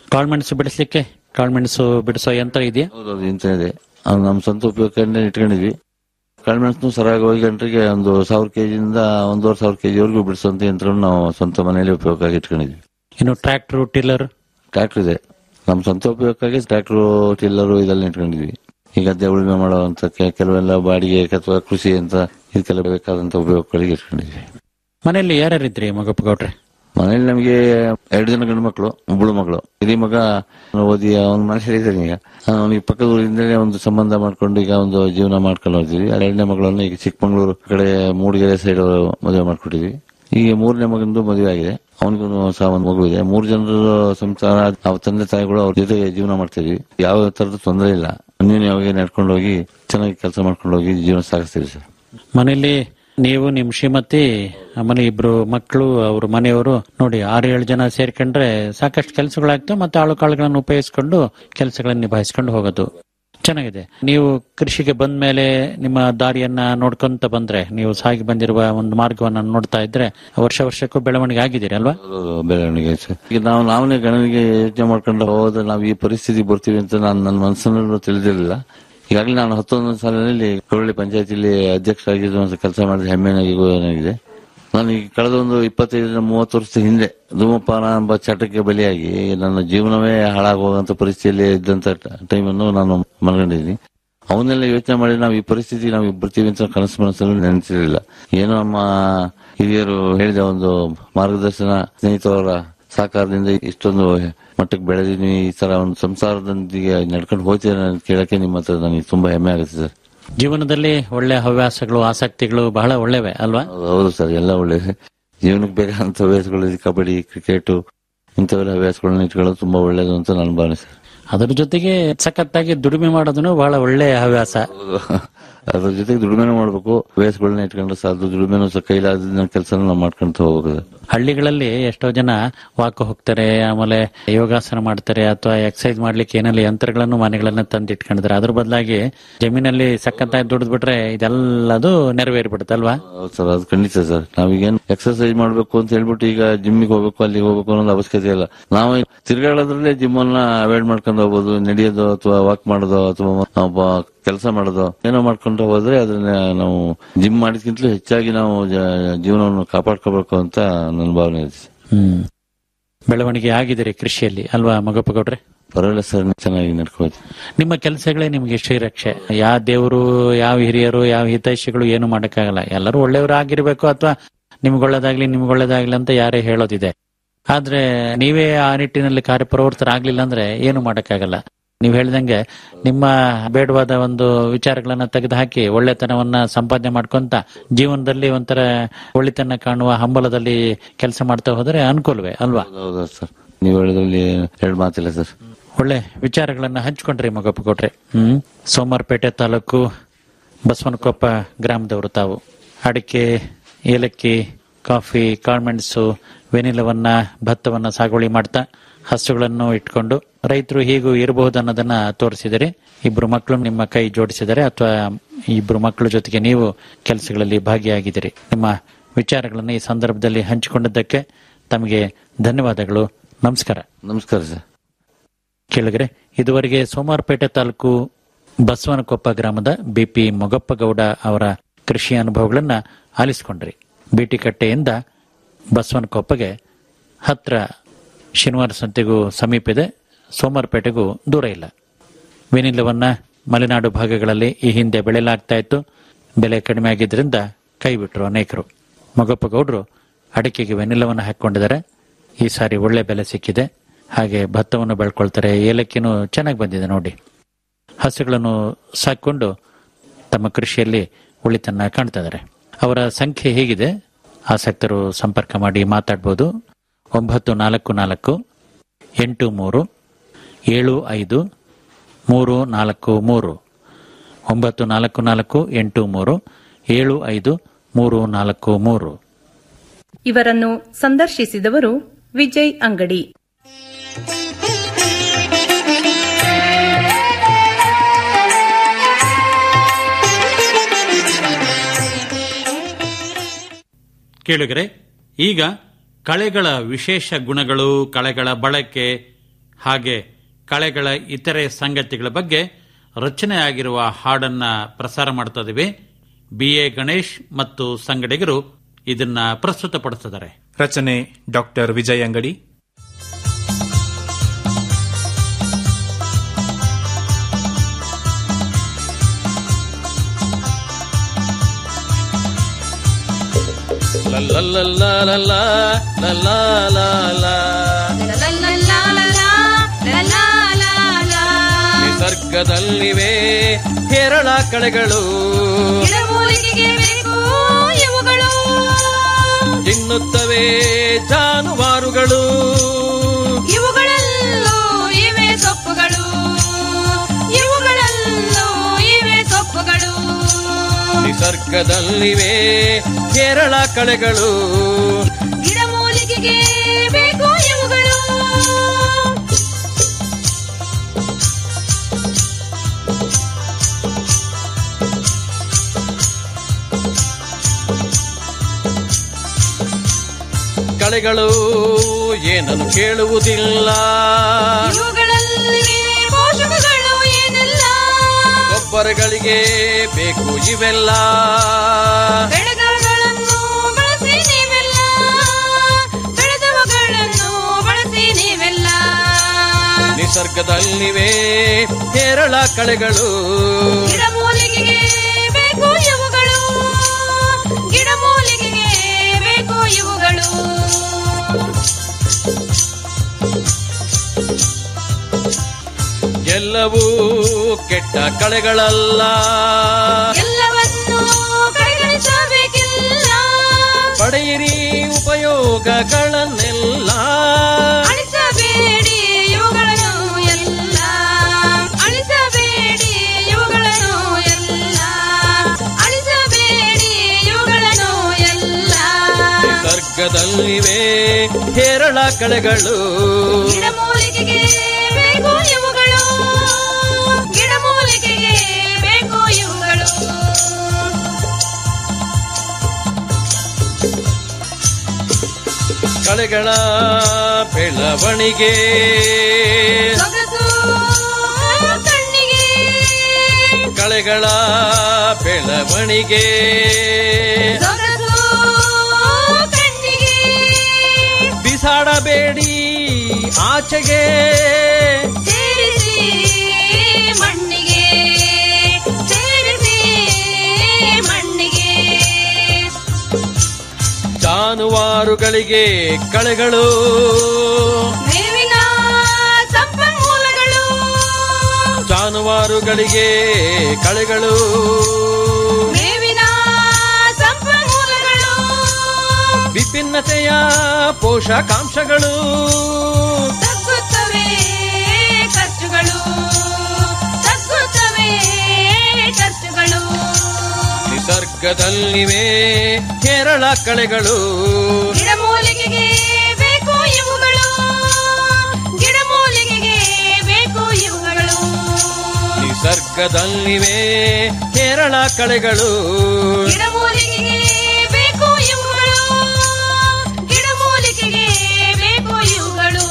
ಕಾಳ್ಮೆಣಸು ಬಿಡಿಸ್ಲಿಕ್ಕೆ ಕಾಳ್ಮೆಣಸು ಬಿಡಿಸೋ ಯಂತ್ರ ಇದೆಯಾ ಹೌದೌದು ಇಂತ ಇದೆ ಅದು ನಮ್ಮ ಸ್ವಂತ ಉಪಯೋಗಕ್ಕೆ ಇಟ್ಕೊಂಡಿದ್ವಿ ಕಳ್ಮೆಣಸು ಸರಾಗವಾಗಿ ಗಂಟೆಗೆ ಒಂದು ಸಾವಿರ ಕೆಜಿಯಿಂದ ಒಂದೂವರೆ ಸಾವಿರ ಕೆಜಿವರೆಗೂ ಬಿಡಿಸುವಂತ ಯಂತ್ರವನ್ನು ನಾವು ಸ್ವಂತ ಮನೆಯಲ್ಲಿ ಉಪಯೋಗಕ್ಕಾಗಿ ಇಟ್ಕೊಂಡಿದ್ವಿ ಇನ್ನು ಟ್ರ್ಯಾಕ್ಟರ್ ಟಿಲ್ಲರ್ ಟ್ರ್ಯಾಕ್ಟರ್ ಇದೆ ನಮ್ಮ ಸ್ವಂತ ಉಪಯೋಗಕ್ಕಾಗಿ ಟ್ರ್ಯಾಕ್ಟರ್ ಟಿಲ್ಲರು ಇದೆಲ್ಲ ಇಟ್ಕೊಂಡಿದ್ವಿ ಈ ಗದ್ದೆ ಉಳುಮೆ ಮಾಡುವಂತ ಕೆ- ಕೆಲವೆಲ್ಲ ಬಾಡಿಗೆ ಅಥವಾ ಕೃಷಿ ಅಂತ ಇದಕ್ಕೆಲ್ಲ ಬೇಕಾದಂತ ಉಪಯೋಗಗಳಿಗೆ ಇಟ್ಕೊಂಡಿದ್ವಿ ಮನೆಯಲ್ಲಿ ಯಾರ್ಯಾರಿದ್ರಿ ಮಗಪ್ಪ ಗೌಡ್ರೆ ಮನೇಲಿ ನಮಗೆ ಎರಡು ಜನ ಗಂಡು ಮಕ್ಕಳು ಒಬ್ಬಳು ಮಗಳು ಹಿರಿ ಮಗ ಓದಿ ಅವನ ಮನೇಲಿ ಇದ್ದಾನೆ ಈಗ ಅವನಿಗೆ ಪಕ್ಕದ ಊರಿಂದಲೇ ಒಂದು ಸಂಬಂಧ ಮಾಡ್ಕೊಂಡು ಈಗ ಒಂದು ಜೀವನ ಮಾಡ್ಕೊಂಡು ಹೋಗ್ತೀವಿ ಎರಡನೇ ಮಗಳನ್ನು ಈಗ ಚಿಕ್ಕಮಂಗ್ಳೂರು ಕಡೆ ಮೂಡಿಗೆರೆ ಸೈಡ್ ಮದುವೆ ಮಾಡ್ಕೊಟ್ಟಿದ್ವಿ ಈಗ ಮೂರನೇ ಮಗಂದು ಮದುವೆ ಆಗಿದೆ ಅವನಿಗೂ ಸಹ ಒಂದು ಮಗು ಇದೆ ಮೂರು ಜನರ ಸಂಸಾರ ಅವ್ರ ತಂದೆ ತಾಯಿಗಳು ಅವ್ರ ಜೊತೆ ಜೀವನ ಮಾಡ್ತಿದ್ವಿ ಯಾವ ತರದ ತೊಂದರೆ ಇಲ್ಲ ಅನ್ಯೋನ್ಯವಾಗಿ ನಡ್ಕೊಂಡು ಹೋಗಿ ಚೆನ್ನಾಗಿ ಕೆಲಸ ಮಾಡ್ಕೊಂಡು ಹೋಗಿ ಜೀವನ ಸಾಗಿಸ್ತೀವಿ ಸರ್ ಮನೆಯಲ್ಲಿ ನೀವು ನಿಮ್ ಶ್ರೀಮತಿ ಆಮೇಲೆ ಇಬ್ರು ಮಕ್ಕಳು ಅವ್ರ ಮನೆಯವರು ನೋಡಿ ಆರು ಏಳು ಜನ ಸೇರ್ಕೊಂಡ್ರೆ ಸಾಕಷ್ಟು ಕೆಲಸಗಳಾಗ್ತವೆ ಮತ್ತೆ ಆಳು ಕಾಳುಗಳನ್ನು ಉಪಯೋಗಿಸ್ಕೊಂಡು ಕೆಲಸಗಳನ್ನ ನಿಭಾಯಿಸ್ಕೊಂಡು ಹೋಗೋದು ಚೆನ್ನಾಗಿದೆ ನೀವು ಕೃಷಿಗೆ ಬಂದ ಮೇಲೆ ನಿಮ್ಮ ದಾರಿಯನ್ನ ನೋಡ್ಕೊಂತ ಬಂದ್ರೆ ನೀವು ಸಾಗಿ ಬಂದಿರುವ ಒಂದು ಮಾರ್ಗವನ್ನ ನೋಡ್ತಾ ಇದ್ರೆ ವರ್ಷ ವರ್ಷಕ್ಕೂ ಬೆಳವಣಿಗೆ ಆಗಿದ್ದೀರಿ ಅಲ್ವಾ ಹೌದು, ಬೆಳವಣಿಗೆ ಸರ್. ಈಗ ನಾವು ನಾವೇ ಗಣನಿಗೆ ಯೋಚನೆ ಮಾಡ್ಕೊಂಡು ಹೋದ್ರೆ ನಾವು ಈ ಪರಿಸ್ಥಿತಿ ಬರ್ತೀವಿ ಅಂತ ನಾನು ನನ್ನ ಮನಸ್ಸಲ್ಲೂ ತಿಳಿದಿರಲಿಲ್ಲ ಈಗಾಗಲೇ ನಾನು ಹತ್ತೊಂದು ಸಾಲಿನಲ್ಲಿ ಕರುಳಿ ಪಂಚಾಯತಿಲಿ ಅಧ್ಯಕ್ಷರಾಗಿದ್ದು ಒಂದು ಕೆಲಸ ಮಾಡಿದ ಹೆಮ್ಮೆನಾಗಿ ನನಗಿದೆ ನಾನು ಈಗ ಕಳೆದ ಒಂದು ಇಪ್ಪತ್ತೈದರಿಂದ ಮೂವತ್ತು ವರ್ಷದ ಹಿಂದೆ ಧೂಮಪಾನ ಎಂಬ ಚಟಕ್ಕೆ ಬಲಿಯಾಗಿ ನನ್ನ ಜೀವನವೇ ಹಾಳಾಗುವಂತ ಪರಿಸ್ಥಿತಿಯಲ್ಲಿ ಇದ್ದಂತ ಟೈಮನ್ನು ನಾನು ಮನಗಂಡಿದ್ದೀನಿ ಅವನ್ನೆಲ್ಲ ಯೋಚನೆ ಮಾಡಿ ನಾವು ಈ ಪರಿಸ್ಥಿತಿ ನಾವು ಬರ್ತೀವಿ ಅಂತ ಕನಸು ಮನಸ್ಸಲ್ಲಿ ನೆನೆಸಿರಲಿಲ್ಲ ಏನೋ ನಮ್ಮ ಹಿರಿಯರು ಹೇಳಿದ ಒಂದು ಮಾರ್ಗದರ್ಶನ ಸ್ನೇಹಿತರವರ ಸಹಕಾರದಿಂದ ಇಷ್ಟೊಂದು ಮಟ್ಟಕ್ಕೆ ಬೆಳೆದಿನಿ ಈ ತರ ಒಂದು ಸಂಸಾರದೊಂದಿಗೆ ನಡ್ಕೊಂಡು ಹೋಗ್ತೇನೆ ಅಂತ ಕೇಳಕ್ಕೆ ನಿಮ್ಮ ಹತ್ರ ನನಗೆ ತುಂಬಾ ಹೆಮ್ಮೆ ಆಗುತ್ತೆ ಸರ್ ಜೀವನದಲ್ಲಿ ಒಳ್ಳೆ ಹವ್ಯಾಸಗಳು ಆಸಕ್ತಿಗಳು ಬಹಳ ಒಳ್ಳೆವೆ ಅಲ್ವಾ ಹೌದು, ಹೌದು ಸರ್ ಎಲ್ಲ ಒಳ್ಳೆಯದು ಜೀವನಕ್ಕೆ ಬೇಕಾದಂತ ಹವ್ಯಾಸಗಳು ಇದೆ. ಕಬಡ್ಡಿ ಕ್ರಿಕೆಟ್ ಇಂಥವೆಲ್ಲ ಹವ್ಯಾಸಗಳನ್ನ ಇಟ್ಕೊಳ್ಳೋದು ತುಂಬಾ ಒಳ್ಳೇದು ಅಂತ ನಾನು ಭಾವನೆ ಸರ್ ಅದರ ಜೊತೆಗೆ ಸಖತ್ತಾಗಿ ದುಡಿಮೆ ಮಾಡೋದನ್ನು ಬಹಳ ಒಳ್ಳೆ ಹವ್ಯಾಸ ಅದ್ರ ಜೊತೆಗೆ ದುಡಿಮೆನೂ ಮಾಡ್ಬೇಕು ಹವ್ಯಾಸಗಳನ್ನ ಇಟ್ಕೊಂಡ್ರೆ ಸಾಧ್ಯ ದುಡಿಮೆನೂ ಸಹ ಕೈಲಾದ ಕೆಲಸ ನಾವು ಮಾಡ್ಕೊಂತ ಹೋಗ್ಬೇಕು ಸರ್. ಹಳ್ಳಿಗಳಲ್ಲಿ ಎಷ್ಟೋ ಜನ ವಾಕ್ ಹೋಗ್ತಾರೆ ಆಮೇಲೆ ಯೋಗಾಸನ ಮಾಡ್ತಾರೆ ಅಥವಾ ಎಕ್ಸರ್ಸೈಸ್ ಮಾಡ್ಲಿಕ್ಕೆ ಏನಲ್ಲಿ ಯಂತ್ರಗಳನ್ನು ಮನೆಗಳನ್ನ ತಂದು ಇಟ್ಕೊಂಡಿದ್ದಾರೆ ಅದ್ರ ಬದಲಾಗಿ ಜಮೀನಲ್ಲಿ ಸಖತ್ತಾಗಿ ದುಡಿದ್ ಬಿಟ್ರೆ ಇದೆಲ್ಲದು ನೆರವೇರ್ಬಿಡುತ್ತೆ ಅಲ್ವಾ ಹೌದು ಸರ್ ಅದು ಖಂಡಿತ ಸರ್ ನಾವೀಗೇನ್ ಎಕ್ಸರ್ಸೈಸ್ ಮಾಡ್ಬೇಕು ಅಂತ ಹೇಳ್ಬಿಟ್ಟು ಈಗ ಜಿಮ್ಮಿಗೆ ಹೋಗ್ಬೇಕು ಅಲ್ಲಿ ಹೋಗ್ಬೇಕು ಅನ್ನೋದು ಅವಶ್ಯಕತೆ ಇಲ್ಲ ನಾವು ತಿರ್ಗಾಡೋದ್ರಲ್ಲೇ ಜಿಮ್ ಅನ್ನ ಅವಾಯ್ಡ್ ಮಾಡ್ಕೊಂಡು ಹೋಗ್ಬೋದು ನಡೆಯೋದು ಅಥವಾ ವಾಕ್ ಮಾಡೋದು ಅಥವಾ ಕೆಲಸ ಮಾಡೋದು ಏನೋ ಮಾಡ್ಕೊಂಡು ಹೋದ್ರೆ ಅದನ್ನ ನಾವು ಜಿಮ್ ಮಾಡಿದ್ಕಿಂತಲೂ ಹೆಚ್ಚಾಗಿ ನಾವು ಜ- ಜೀವನವನ್ನು ಕಾಪಾಡ್ಕೋಬೇಕು ಅಂತ ನನ್ನ ಭಾವನೆ ಇದೆ ಸರ್. ಹ್ಮ್ ಬೆಳವಣಿಗೆ ಆಗಿದ್ದೀರಿ ಕೃಷಿಯಲ್ಲಿ ಅಲ್ವಾ ಮಗಪ್ಪ ಗೌಡ್ರೆ ಪರವಾಗಿಲ್ಲ ಸರ್ ಚೆನ್ನಾಗಿ ನಡ್ಕೋದು ನಿಮ್ಮ ಕೆಲಸಗಳೇ ನಿಮ್ಗೆ ಶ್ರೀರಕ್ಷೆ ಯಾವ ದೇವರು ಯಾವ ಹಿರಿಯರು ಯಾವ ಹಿತೈಷಿಗಳು ಏನು ಮಾಡಕ್ಕಾಗಲ್ಲ ಎಲ್ಲರೂ ಒಳ್ಳೆಯವರು ಆಗಿರ್ಬೇಕು ಅಥವಾ ನಿಮ್ಗೆ ಒಳ್ಳೇದಾಗ್ಲಿ ನಿಮ್ಗೆ ಒಳ್ಳೇದಾಗ್ಲಿ ಅಂತ ಯಾರೇ ಹೇಳೋದಿದೆ ಆದ್ರೆ ನೀವೇ ಆ ನಿಟ್ಟಿನಲ್ಲಿ ಕಾರ್ಯಪ್ರವೃತ್ತರಾಗ್ಲಿಲ್ಲ ಅಂದ್ರೆ ಏನು ಮಾಡಕ್ಕಾಗಲ್ಲ ನೀವು ಹೇಳ್ದಂಗೆ ನಿಮ್ಮ ಬೇಡವಾದ ಒಂದು ವಿಚಾರಗಳನ್ನ ತೆಗೆದುಹಾಕಿ ಒಳ್ಳೆತನವನ್ನ ಸಂಪಾದನೆ ಮಾಡ್ಕೊಂತ ಜೀವನದಲ್ಲಿ ಒಂಥರ ಒಳಿತನ ಕಾಣುವ ಹಂಬಲದಲ್ಲಿ ಕೆಲಸ ಮಾಡ್ತಾ ಹೋದ್ರೆ ಅನುಕೂಲವೇ ಅಲ್ವಾ ಹೌದಾ ಸರ್ ನೀವು ಹೇಳಿದ್ರಲ್ಲಿ ಎರಡು ಮಾತಿಲ್ಲ ಸರ್ ಒಳ್ಳೆ ವಿಚಾರಗಳನ್ನ ಹಂಚ್ಕೊಂಡ್ರಿ ಮಗಪ್ಪ ಕೊಟ್ರೆ ಹ್ಮ್ ಸೋಮವಾರಪೇಟೆ ತಾಲೂಕು ಬಸವನಕೊಪ್ಪ ಗ್ರಾಮದವರು ತಾವು ಅಡಿಕೆ ಏಲಕ್ಕಿ ಕಾಫಿ ಕಾಳ್ಮೆಣಸು ವೆನಿಲವನ್ನ ಭತ್ತವನ್ನ ಸಾಗುವಳಿ ಮಾಡ್ತಾ ಹಸುಗಳನ್ನು ಇಟ್ಕೊಂಡು ರೈತರು ಹೀಗೂ ಇರಬಹುದು ಅನ್ನೋದನ್ನ ತೋರಿಸಿದರೆ ಇಬ್ರು ಮಕ್ಕಳು ನಿಮ್ಮ ಕೈ ಜೋಡಿಸಿದರೆ ಅಥವಾ ಇಬ್ರು ಮಕ್ಕಳ ಜೊತೆಗೆ ನೀವು ಕೆಲಸಗಳಲ್ಲಿ ಭಾಗಿಯಾಗಿದ್ದೀರಿ ನಿಮ್ಮ ವಿಚಾರಗಳನ್ನು ಈ ಸಂದರ್ಭದಲ್ಲಿ ಹಂಚಿಕೊಂಡಿದ್ದಕ್ಕೆ ತಮಗೆ ಧನ್ಯವಾದಗಳು ನಮಸ್ಕಾರ ನಮಸ್ಕಾರ ಸರ್ ಕೇಳಿದ್ರೆ ಇದುವರೆಗೆ ಸೋಮವಾರಪೇಟೆ ತಾಲೂಕು ಬಸವನಕೊಪ್ಪ ಗ್ರಾಮದ ಬಿಪಿ ಮೊಗಪ್ಪಗೌಡ ಅವರ ಕೃಷಿ ಅನುಭವಗಳನ್ನ ಆಲಿಸಿಕೊಂಡ್ರಿ ಬೀಟಿಕಟ್ಟೆಯಿಂದ ಬಸವನಕೊಪ್ಪಗೆ ಹತ್ರ ಶನಿವಾರ ಸಂತೆಗೂ ಸಮೀಪ ಇದೆ ಸೋಮವಾರಪೇಟೆಗೂ ದೂರ ಇಲ್ಲ ವೆನಿಲವನ್ನ ಮಲೆನಾಡು ಭಾಗಗಳಲ್ಲಿ ಈ ಹಿಂದೆ ಬೆಳೆಯಲಾಗ್ತಾ ಇತ್ತು ಬೆಲೆ ಕಡಿಮೆ ಆಗಿದ್ದರಿಂದ ಕೈ ಬಿಟ್ರು ಅನೇಕರು ಮೊಗಪ್ಪಗೌಡರು ಅಡಿಕೆಗೆ ವೆನಿಲವನ್ನು ಹಾಕೊಂಡಿದ್ದಾರೆ ಈ ಸಾರಿ ಒಳ್ಳೆ ಬೆಲೆ ಸಿಕ್ಕಿದೆ ಹಾಗೆ ಭತ್ತವನ್ನು ಬೆಳ್ಕೊಳ್ತಾರೆ ಏಲಕ್ಕಿನೂ ಚೆನ್ನಾಗಿ ಬಂದಿದೆ ನೋಡಿ ಹಸುಗಳನ್ನು ಸಾಕೊಂಡು ತಮ್ಮ ಕೃಷಿಯಲ್ಲಿ ಉಳಿತನ್ನ ಕಾಣ್ತಾ ಇದ್ದಾರೆ ಅವರ ಸಂಖ್ಯೆ ಹೇಗಿದೆ ಆಸಕ್ತರು ಸಂಪರ್ಕ ಮಾಡಿ ಮಾತಾಡ್ಬೋದು ಒಂಬತ್ತು ನಾಲ್ಕು ನಾಲ್ಕು ಎಂಟು ಮೂರು ಏಳು ಐದು ಮೂರು ನಾಲ್ಕು ಮೂರು ಒಂಬತ್ತು ನಾಲ್ಕು ನಾಲ್ಕು ಎಂಟು ಮೂರು ಏಳು ಐದು ಮೂರು ನಾಲ್ಕು ಮೂರು ಇವರನ್ನು ಸಂದರ್ಶಿಸಿದವರು ವಿಜಯ್ ಅಂಗಡಿ ಕೇಳಿದರೆ ಈಗ ಕಳೆಗಳ ವಿಶೇಷ ಗುಣಗಳು ಕಳೆಗಳ ಬಳಕೆ ಹಾಗೆ ಕಳೆಗಳ ಇತರೆ ಸಂಗತಿಗಳ ಬಗ್ಗೆ ರಚನೆಯಾಗಿರುವ ಹಾಡನ್ನ ಪ್ರಸಾರ ಮಾಡ್ತಾ ಇದ್ದೀವಿ ಬಿ ಎ ಗಣೇಶ್ ಮತ್ತು ಸಂಗಡಿಗರು ಇದನ್ನ ಪ್ರಸ್ತುತಪಡಿಸಿದ್ದಾರೆ ರಚನೆ ಡಾಕ್ಟರ್ ವಿಜಯ್ ಅಂಗಡಿ ನಿಸರ್ಗದಲ್ಲಿವೆ ಹೇರಳ ಕಳೆಗಳು ಗಿಡಮೂಲಿಕೆಗೆ ಬೇಕು ಇವುಗಳು ತಿನ್ನುತ್ತವೆ ಜಾನುವಾರುಗಳು ಇವುಗಳಲ್ಲೂ ಇವೆ ಸೊಪ್ಪುಗಳು ಇವುಗಳಲ್ಲೂ ಇವೆ ಸೊಪ್ಪುಗಳು ನಿಸರ್ಗದಲ್ಲಿವೆ ಹೇರಳ ಕಳೆಗಳು ಗಿಡಮೂಲಿಕೆಗೆ ಬೇಕು ಇವುಗಳು ಕಳೆಗಳು ಏನನ್ನು ಕೇಳುವುದಿಲ್ಲ ಇವುಗಳಲ್ಲಿ ಪೋಷಕಗಳು ಏನೆಲ್ಲ ಗೊಬ್ಬರಗಳಿಗೆ ಬೇಕು ಇವೆಲ್ಲ ಬೆಳೆಗಳನ್ನು ಬಳಸಿ ನೀವೆಲ್ಲ ಬೆಳೆದವುಗಳನ್ನು ಬಳಸಿ ನೀವೆಲ್ಲ ನಿಸರ್ಗದಲ್ಲಿವೆ ಹೇರಳ ಕಳೆಗಳು ಗಿಡಮೂಲಿಕೆಗೆ ಬೇಕು ಇವುಗಳು ಗಿಡಮೂಲಿಕೆಗೆ ಬೇಕು ಇವುಗಳು ಎಲ್ಲವೂ ಕೆಟ್ಟ ಕಳೆಗಳಲ್ಲ ಎಲ್ಲವನ್ನೂ ಕಡೆಗಣಿಸಬೇಕಿಲ್ಲ ಪಡೆಯಿರಿ ಉಪಯೋಗಗಳನ್ನೆಲ್ಲ ಅಳಿಸಬೇಡಿ ಇವುಗಳನ್ನು ಎಲ್ಲ ಅಳಿಸಬೇಡಿ ಇವುಗಳನ್ನು ಎಲ್ಲ ಅಳಿಸಬೇಡಿ ಇವುಗಳನ್ನು ಎಲ್ಲ ನಿಸರ್ಗದಲ್ಲಿವೆ ಹೇರಳ ಕಳೆಗಳು ಗಿಡಮೂಲಿಕೆಗೆ ಬೇಕು ಇವುಗಳು ಗಿಡಮೂಲಿಕೆಗೆ ಬೇಕು ಇವುಗಳು ಕಳೆಗಳ ಬೆಳವಣಿಗೆ ಸೊಗಸು ಕಣ್ಣಿಗೆ ಕಳೆಗಳ ಬೆಳವಣಿಗೆ ಸೊಗಸು ಕಣ್ಣಿಗೆ ಬಿಸಾಡಬೇಡಿ ಆಚೆಗೆ ಸೇರಿಸಿ ಮಣ್ಣಿಗೆ ಸೇರಿಸಿ ಮಣ್ಣಿಗೆ ಜಾನುವಾರುಗಳಿಗೆ ಕಳೆಗಳು ಮೇವಿನ ಸಂಪನ್ಮೂಲಗಳು ಜಾನುವಾರುಗಳಿಗೆ ಕಳೆಗಳು ಮೇವಿನ ಸಂಪನ್ಮೂಲಗಳು ವಿಭಿನ್ನತೆಯ ಪೋಷಕಾಂಶಗಳು ತಗ್ಗುತ್ತವೆ ಖರ್ಚುಗಳು ತಗ್ಗುತ್ತವೆ ಖರ್ಚುಗಳು ನಿಸರ್ಗದಲ್ಲಿವೆ ಕೇರಳ ಕಳೆಗಳು ಗಿಡಮೂಲಿಕೆಗೆ ಬೇಕು ಇವುಗಳು ಗಿಡಮೂಲಿಕೆಗೆ ಬೇಕು ಇವುಗಳು ನಿಸರ್ಗದಲ್ಲಿವೆ ಕೇರಳ ಕಳೆಗಳು ಗಿಡಮೂಲಿಕೆಗೆ ಬೇಕು ಇವುಗಳು ಗಿಡಮೂಲಿಕೆಗೆ ಬೇಕು ಇವುಗಳು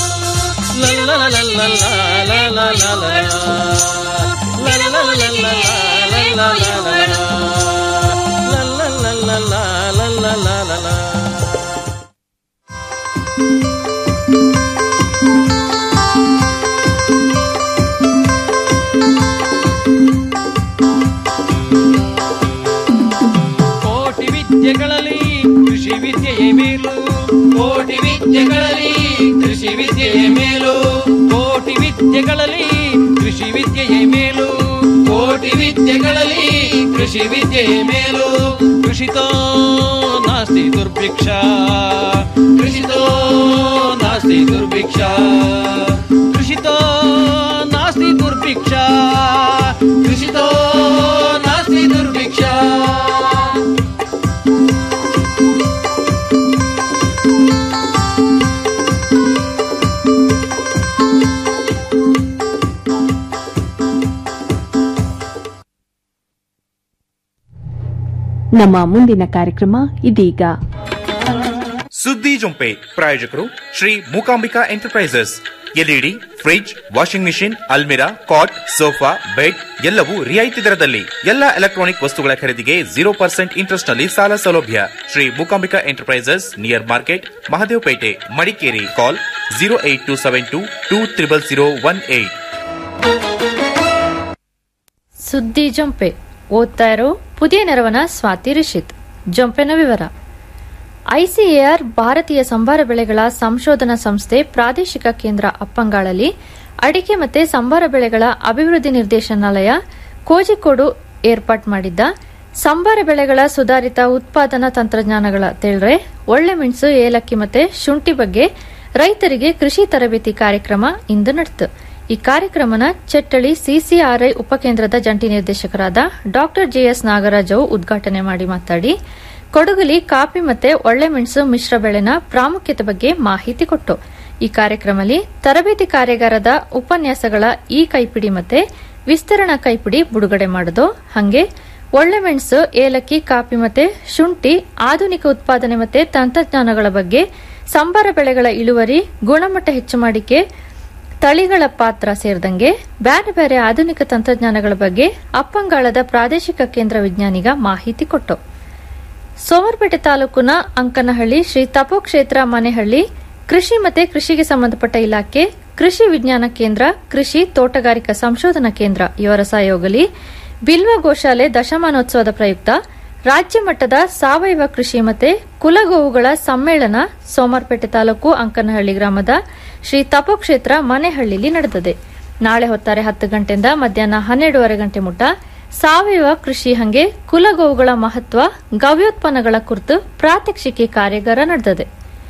ಕೋಟಿ ವಿದ್ಯೆಗಳಲ್ಲಿ ಕೃಷಿ ವಿದ್ಯೆಯೇ ಮೇಲು ಕೋಟಿ ವಿದ್ಯೆಗಳಲ್ಲಿ ಕೃಷಿ ವಿದ್ಯೆಯ ಮೇಲು ಕೋಟಿ ವಿದ್ಯೆಗಳಲ್ಲಿ ಕೃಷಿ ವಿದ್ಯೆಯೇ ಮೇಲು ಕೋಟಿ ವಿದ್ಯೆಗಳಲ್ಲಿ ಕೃಷಿ ವಿದ್ಯೆಯ ಮೇಲು ಕೃಷಿತೋ ನಾಸ್ತಿ ದುರ್ಭಿಕ್ಷ ಕೃಷಿತೋ ನಾಸ್ತಿ ದುರ್ಭಿಕ್ಷ ಕೃಷಿತೋ ನಾಸ್ತಿ ದುರ್ಭಿಕ್ಷ ಕೃಷಿತೋ ನಾಸ್ತಿ ದುರ್ಭಿಕ್ಷ ನಮ್ಮ ಮುಂದಿನ ಕಾರ್ಯಕ್ರಮ ಇದೀಗ ಸುದ್ದಿ ಜೊಂಪೆ ಪ್ರಾಯೋಜಕರು Shri Mookambika enterprises LED fridge washing machine ಅಲ್ಮಿರಾ ಕಾಟ್ ಸೋಫಾ ಬೆಡ್ ಎಲ್ಲವೂ ರಿಯಾಯಿತಿ ದರದಲ್ಲಿ ಎಲ್ಲ ಎಲೆಕ್ಟ್ರಾನಿಕ್ ವಸ್ತುಗಳ ಖರೀದಿಗೆ ಜೀರೋ ಪರ್ಸೆಂಟ್ ಇಂಟ್ರೆಸ್ಟ್ ನಲ್ಲಿ ಸಾಲ ಸೌಲಭ್ಯ Shri Mookambika enterprises near market Mahadevapete Madikeri call zero eight two seven two two triple zero one eight ಸುದ್ದಿ ಜೊಂಪೆ ಓದ್ತಾ ಇರೋ ಪುದಿಯ ನೆರವನ ಸ್ವಾತಿ ರಿಷಿತ್ ಜೊಂಪೆನ ವಿವರ ಐಸಿಎಆರ್ ಭಾರತೀಯ ಸಂಬಾರ ಬೆಳೆಗಳ ಸಂಶೋಧನಾ ಸಂಸ್ಥೆ ಪ್ರಾದೇಶಿಕ ಕೇಂದ್ರ ಅಪ್ಪಂಗಾಳಲ್ಲಿ ಅಡಿಕೆ ಮತ್ತೆ ಸಂಬಾರ ಬೆಳೆಗಳ ಅಭಿವೃದ್ಧಿ ನಿರ್ದೇಶನಾಲಯ ಕೋಜಿಕೋಡು ಏರ್ಪಾಟ್ ಮಾಡಿದ್ದ ಸಂಬಾರ ಬೆಳೆಗಳ ಸುಧಾರಿತ ಉತ್ಪಾದನಾ ತಂತ್ರಜ್ಞಾನಗಳ ತಿಳಿದ್ರೆ ಒಳ್ಳೆ ಮೆಣಸು ಏಲಕ್ಕಿ ಮತ್ತೆ ಶುಂಠಿ ಬಗ್ಗೆ ರೈತರಿಗೆ ಕೃಷಿ ತರಬೇತಿ ಕಾರ್ಯಕ್ರಮ ಇಂದು ನಡೆಯಿತು ಈ ಕಾರ್ಯಕ್ರಮನ ಚೆಟ್ಟಳಿ ಸಿಸಿಆರ್ಐ ಉಪಕೇಂದ್ರದ ಜಂಟಿ ನಿರ್ದೇಶಕರಾದ ಡಾಕ್ಟರ್ ಜೆಎಸ್ ನಾಗರಾಜು ಉದ್ಘಾಟನೆ ಮಾಡಿ ಮಾತಾಡಿ ಕೊಡಗಲಿ ಕಾಫಿ ಮತ್ತೆ ಒಳ್ಳೆ ಮೆಣಸು ಮಿಶ್ರ ಬೆಳೆನ ಪ್ರಾಮುಖ್ಯತೆ ಬಗ್ಗೆ ಮಾಹಿತಿ ಕೊಟ್ಟು ಈ ಕಾರ್ಯಕ್ರಮದಲ್ಲಿ ತರಬೇತಿ ಕಾರ್ಯಾಗಾರದ ಉಪನ್ಯಾಸಗಳ ಈ ಕೈಪಿಡಿ ಮತ್ತೆ ವಿಸ್ತರಣಾ ಕೈಪಿಡಿ ಬಿಡುಗಡೆ ಮಾಡುದು ಹಂಗೆ ಒಳ್ಳೆ ಮೆಣಸು ಏಲಕ್ಕಿ ಕಾಫಿ ಮತ್ತೆ ಶುಂಠಿ ಆಧುನಿಕ ಉತ್ಪಾದನೆ ಮತ್ತೆ ತಂತ್ರಜ್ಞಾನಗಳ ಬಗ್ಗೆ ಸಂಬಾರ ಬೆಳೆಗಳ ಇಳುವರಿ ಗುಣಮಟ್ಟ ಹೆಚ್ಚು ಮಾಡಿಕೆ ತಳಿಗಳ ಪಾತ್ರ ಸೇರಿದಂಗೆ ಬೇರೆ ಬೇರೆ ಆಧುನಿಕ ತಂತ್ರಜ್ಞಾನಗಳ ಬಗ್ಗೆ ಅಪ್ಪಂಗಾಳದ ಪ್ರಾದೇಶಿಕ ಕೇಂದ್ರ ವಿಜ್ಞಾನಿಗ ಮಾಹಿತಿ ಕೊಟ್ಟು ಸೋಮರ್ಪೇಟೆ ತಾಲೂಕಿನ ಅಂಕನಹಳ್ಳಿ ಶ್ರೀ ತಪೋಕ್ಷೇತ್ರ ಮನೆಹಳ್ಳಿ ಕೃಷಿ ಮತ್ತೆ ಕೃಷಿಗೆ ಸಂಬಂಧಪಟ್ಟ ಇಲಾಖೆ ಕೃಷಿ ವಿಜ್ಞಾನ ಕೇಂದ್ರ ಕೃಷಿ ತೋಟಗಾರಿಕಾ ಸಂಶೋಧನಾ ಕೇಂದ್ರ ಇವರ ಸಹಯೋಗಲಿ ಬಿಲ್ವ ಗೋಶಾಲೆ ದಶಮಾನೋತ್ಸವದ ಪ್ರಯುಕ್ತ ರಾಜ್ಯ ಮಟ್ಟದ ಸಾವಯವ ಕೃಷಿ ಮತ್ತೆ ಕುಲಗೋವುಗಳ ಸಮ್ಮೇಳನ ಸೋಮರ್ಪೇಟೆ ತಾಲೂಕು ಅಂಕನಹಳ್ಳಿ ಗ್ರಾಮದ ಶ್ರೀ ತಪೋಕ್ಷೇತ್ರ ಮನೆಹಳ್ಳಿಲಿ ನಡೆದಿದೆ ನಾಳೆ ಹೊತ್ತಾರೆ ಹತ್ತು ಗಂಟೆಯಿಂದ ಮಧ್ಯಾಹ್ನ ಹನ್ನೆರಡೂವರೆ ಗಂಟೆ ಮುಟ್ಟ ಸಾವಯವ ಕೃಷಿ ಹಂಗೆ ಕುಲಗೋವುಗಳ ಮಹತ್ವ ಗವ್ಯೋತ್ಪನ್ನಗಳ ಕುರಿತು ಪ್ರಾತ್ಯಕ್ಷಿಕೆ ಕಾರ್ಯಾಗಾರ ನಡೆದಿದೆ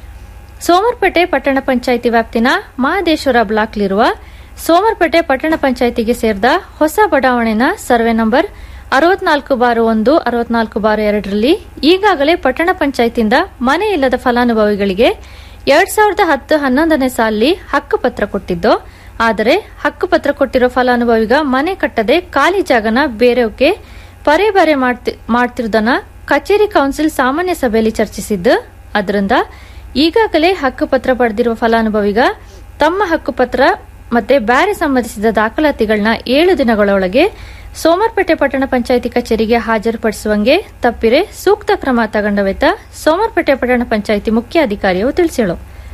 ಸೋಮರ್ಪೇಟೆ ಪಟ್ಟಣ ಪಂಚಾಯಿತಿ ವ್ಯಾಪ್ತಿನ ಮಹದೇಶ್ವರ ಬ್ಲಾಕ್ಲಿರುವ ಸೋಮರ್ಪೇಟೆ ಪಟ್ಟಣ ಪಂಚಾಯಿತಿಗೆ ಸೇರಿದ ಹೊಸ ಬಡಾವಣೆನ ಸರ್ವೆ ನಂಬರ್ ಅರವತ್ನಾಲ್ಕು ಬಾರು ಒಂದು ಅರವತ್ನಾಲ್ಕು ಬಾರು ಎರಡರಲ್ಲಿ ಈಗಾಗಲೇ ಪಟ್ಟಣ ಪಂಚಾಯತಿಯಿಂದ ಮನೆ ಇಲ್ಲದ ಫಲಾನುಭವಿಗಳಿಗೆ ಎರಡ್ ಸಾವಿರದ ಹತ್ತು ಹನ್ನೊಂದನೇ ಸಾಲಿ ಹಕ್ಕುಪತ್ರ ಕೊಟ್ಟಿದ್ದು ಆದರೆ ಹಕ್ಕುಪತ್ರ ಕೊಟ್ಟಿರೋ ಫಲಾನುಭವಿಗ ಮನೆ ಕಟ್ಟದೆ ಖಾಲಿ ಜಾಗನ ಬೇರೆಯವಕ್ಕೆ ಪರೆ ಬರೆ ಮಾಡ್ತಿರುವುದನ್ನ ಕಚೇರಿ ಕೌನ್ಸಿಲ್ ಸಾಮಾನ್ಯ ಸಭೆಯಲ್ಲಿ ಚರ್ಚಿಸಿದ್ದು ಅದರಿಂದ ಈಗಾಗಲೇ ಹಕ್ಕುಪತ್ರ ಪಡೆದಿರುವ ಫಲಾನುಭವಿಗ ತಮ್ಮ ಹಕ್ಕುಪತ್ರ ಮತ್ತೆ ಬ್ಯಾರೆ ಸಂಬಂಧಿಸಿದ ದಾಖಲಾತಿಗಳನ್ನ ಏಳು ದಿನಗಳೊಳಗೆ ಸೋಮರ್ಪೇಟೆ ಪಟ್ಟಣ ಪಂಚಾಯಿತಿ ಕಚೇರಿಗೆ ಹಾಜರುಪಡಿಸುವಂಗೆ ತಪ್ಪಿರೆ ಸೂಕ್ತ ಕ್ರಮ ತಗೊಂಡವೆತ ಸೋಮರ್ಪೇಟೆ ಪಟ್ಟಣ ಪಂಚಾಯಿತಿ ಮುಖ್ಯಾಧಿಕಾರಿಯು ತಿಳಿಸಿಳು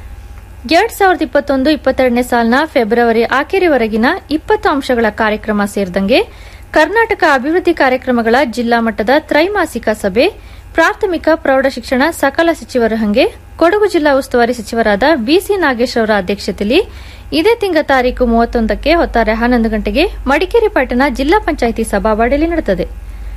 ಎರಡ್ ಸಾವಿರದ ಇಪ್ಪತ್ತೊಂದು ಇಪ್ಪತ್ತೆರಡನೇ ಸಾಲಿನ ಫೆಬ್ರವರಿ ಆಖರಿವರೆಗಿನ ಇಪ್ಪತ್ತು ಅಂಶಗಳ ಕಾರ್ಯಕ್ರಮ ಸೇರಿದಂಗೆ ಕರ್ನಾಟಕ ಅಭಿವೃದ್ಧಿ ಕಾರ್ಯಕ್ರಮಗಳ ಜಿಲ್ಲಾ ಮಟ್ಟದ ತ್ರೈಮಾಸಿಕ ಸಭೆ ಪ್ರಾಥಮಿಕ ಪ್ರೌಢಶಿಕ್ಷಣ ಸಕಲ ಸಚಿವರ ಹಂಗೆ ಕೊಡಗು ಜಿಲ್ಲಾ ಉಸ್ತುವಾರಿ ಸಚಿವರಾದ ಬಿಸಿ ನಾಗೇಶ್ ಅವರ ಅಧ್ಯಕ್ಷತೆಯಲ್ಲಿ ಇದೇ ತಿಂಗಳ ತಾರೀಕು ಮೂವತ್ತೊಂದಕ್ಕೆ ಹೊತ್ತಾರೆ ಹನ್ನೊಂದು ಗಂಟೆಗೆ ಮಡಿಕೇರಿ ಪಟ್ಟಣ ಜಿಲ್ಲಾ ಪಂಚಾಯಿತಿ ಸಭಾವಾಡಿಯಲ್ಲಿ ನಡೆದಿದೆ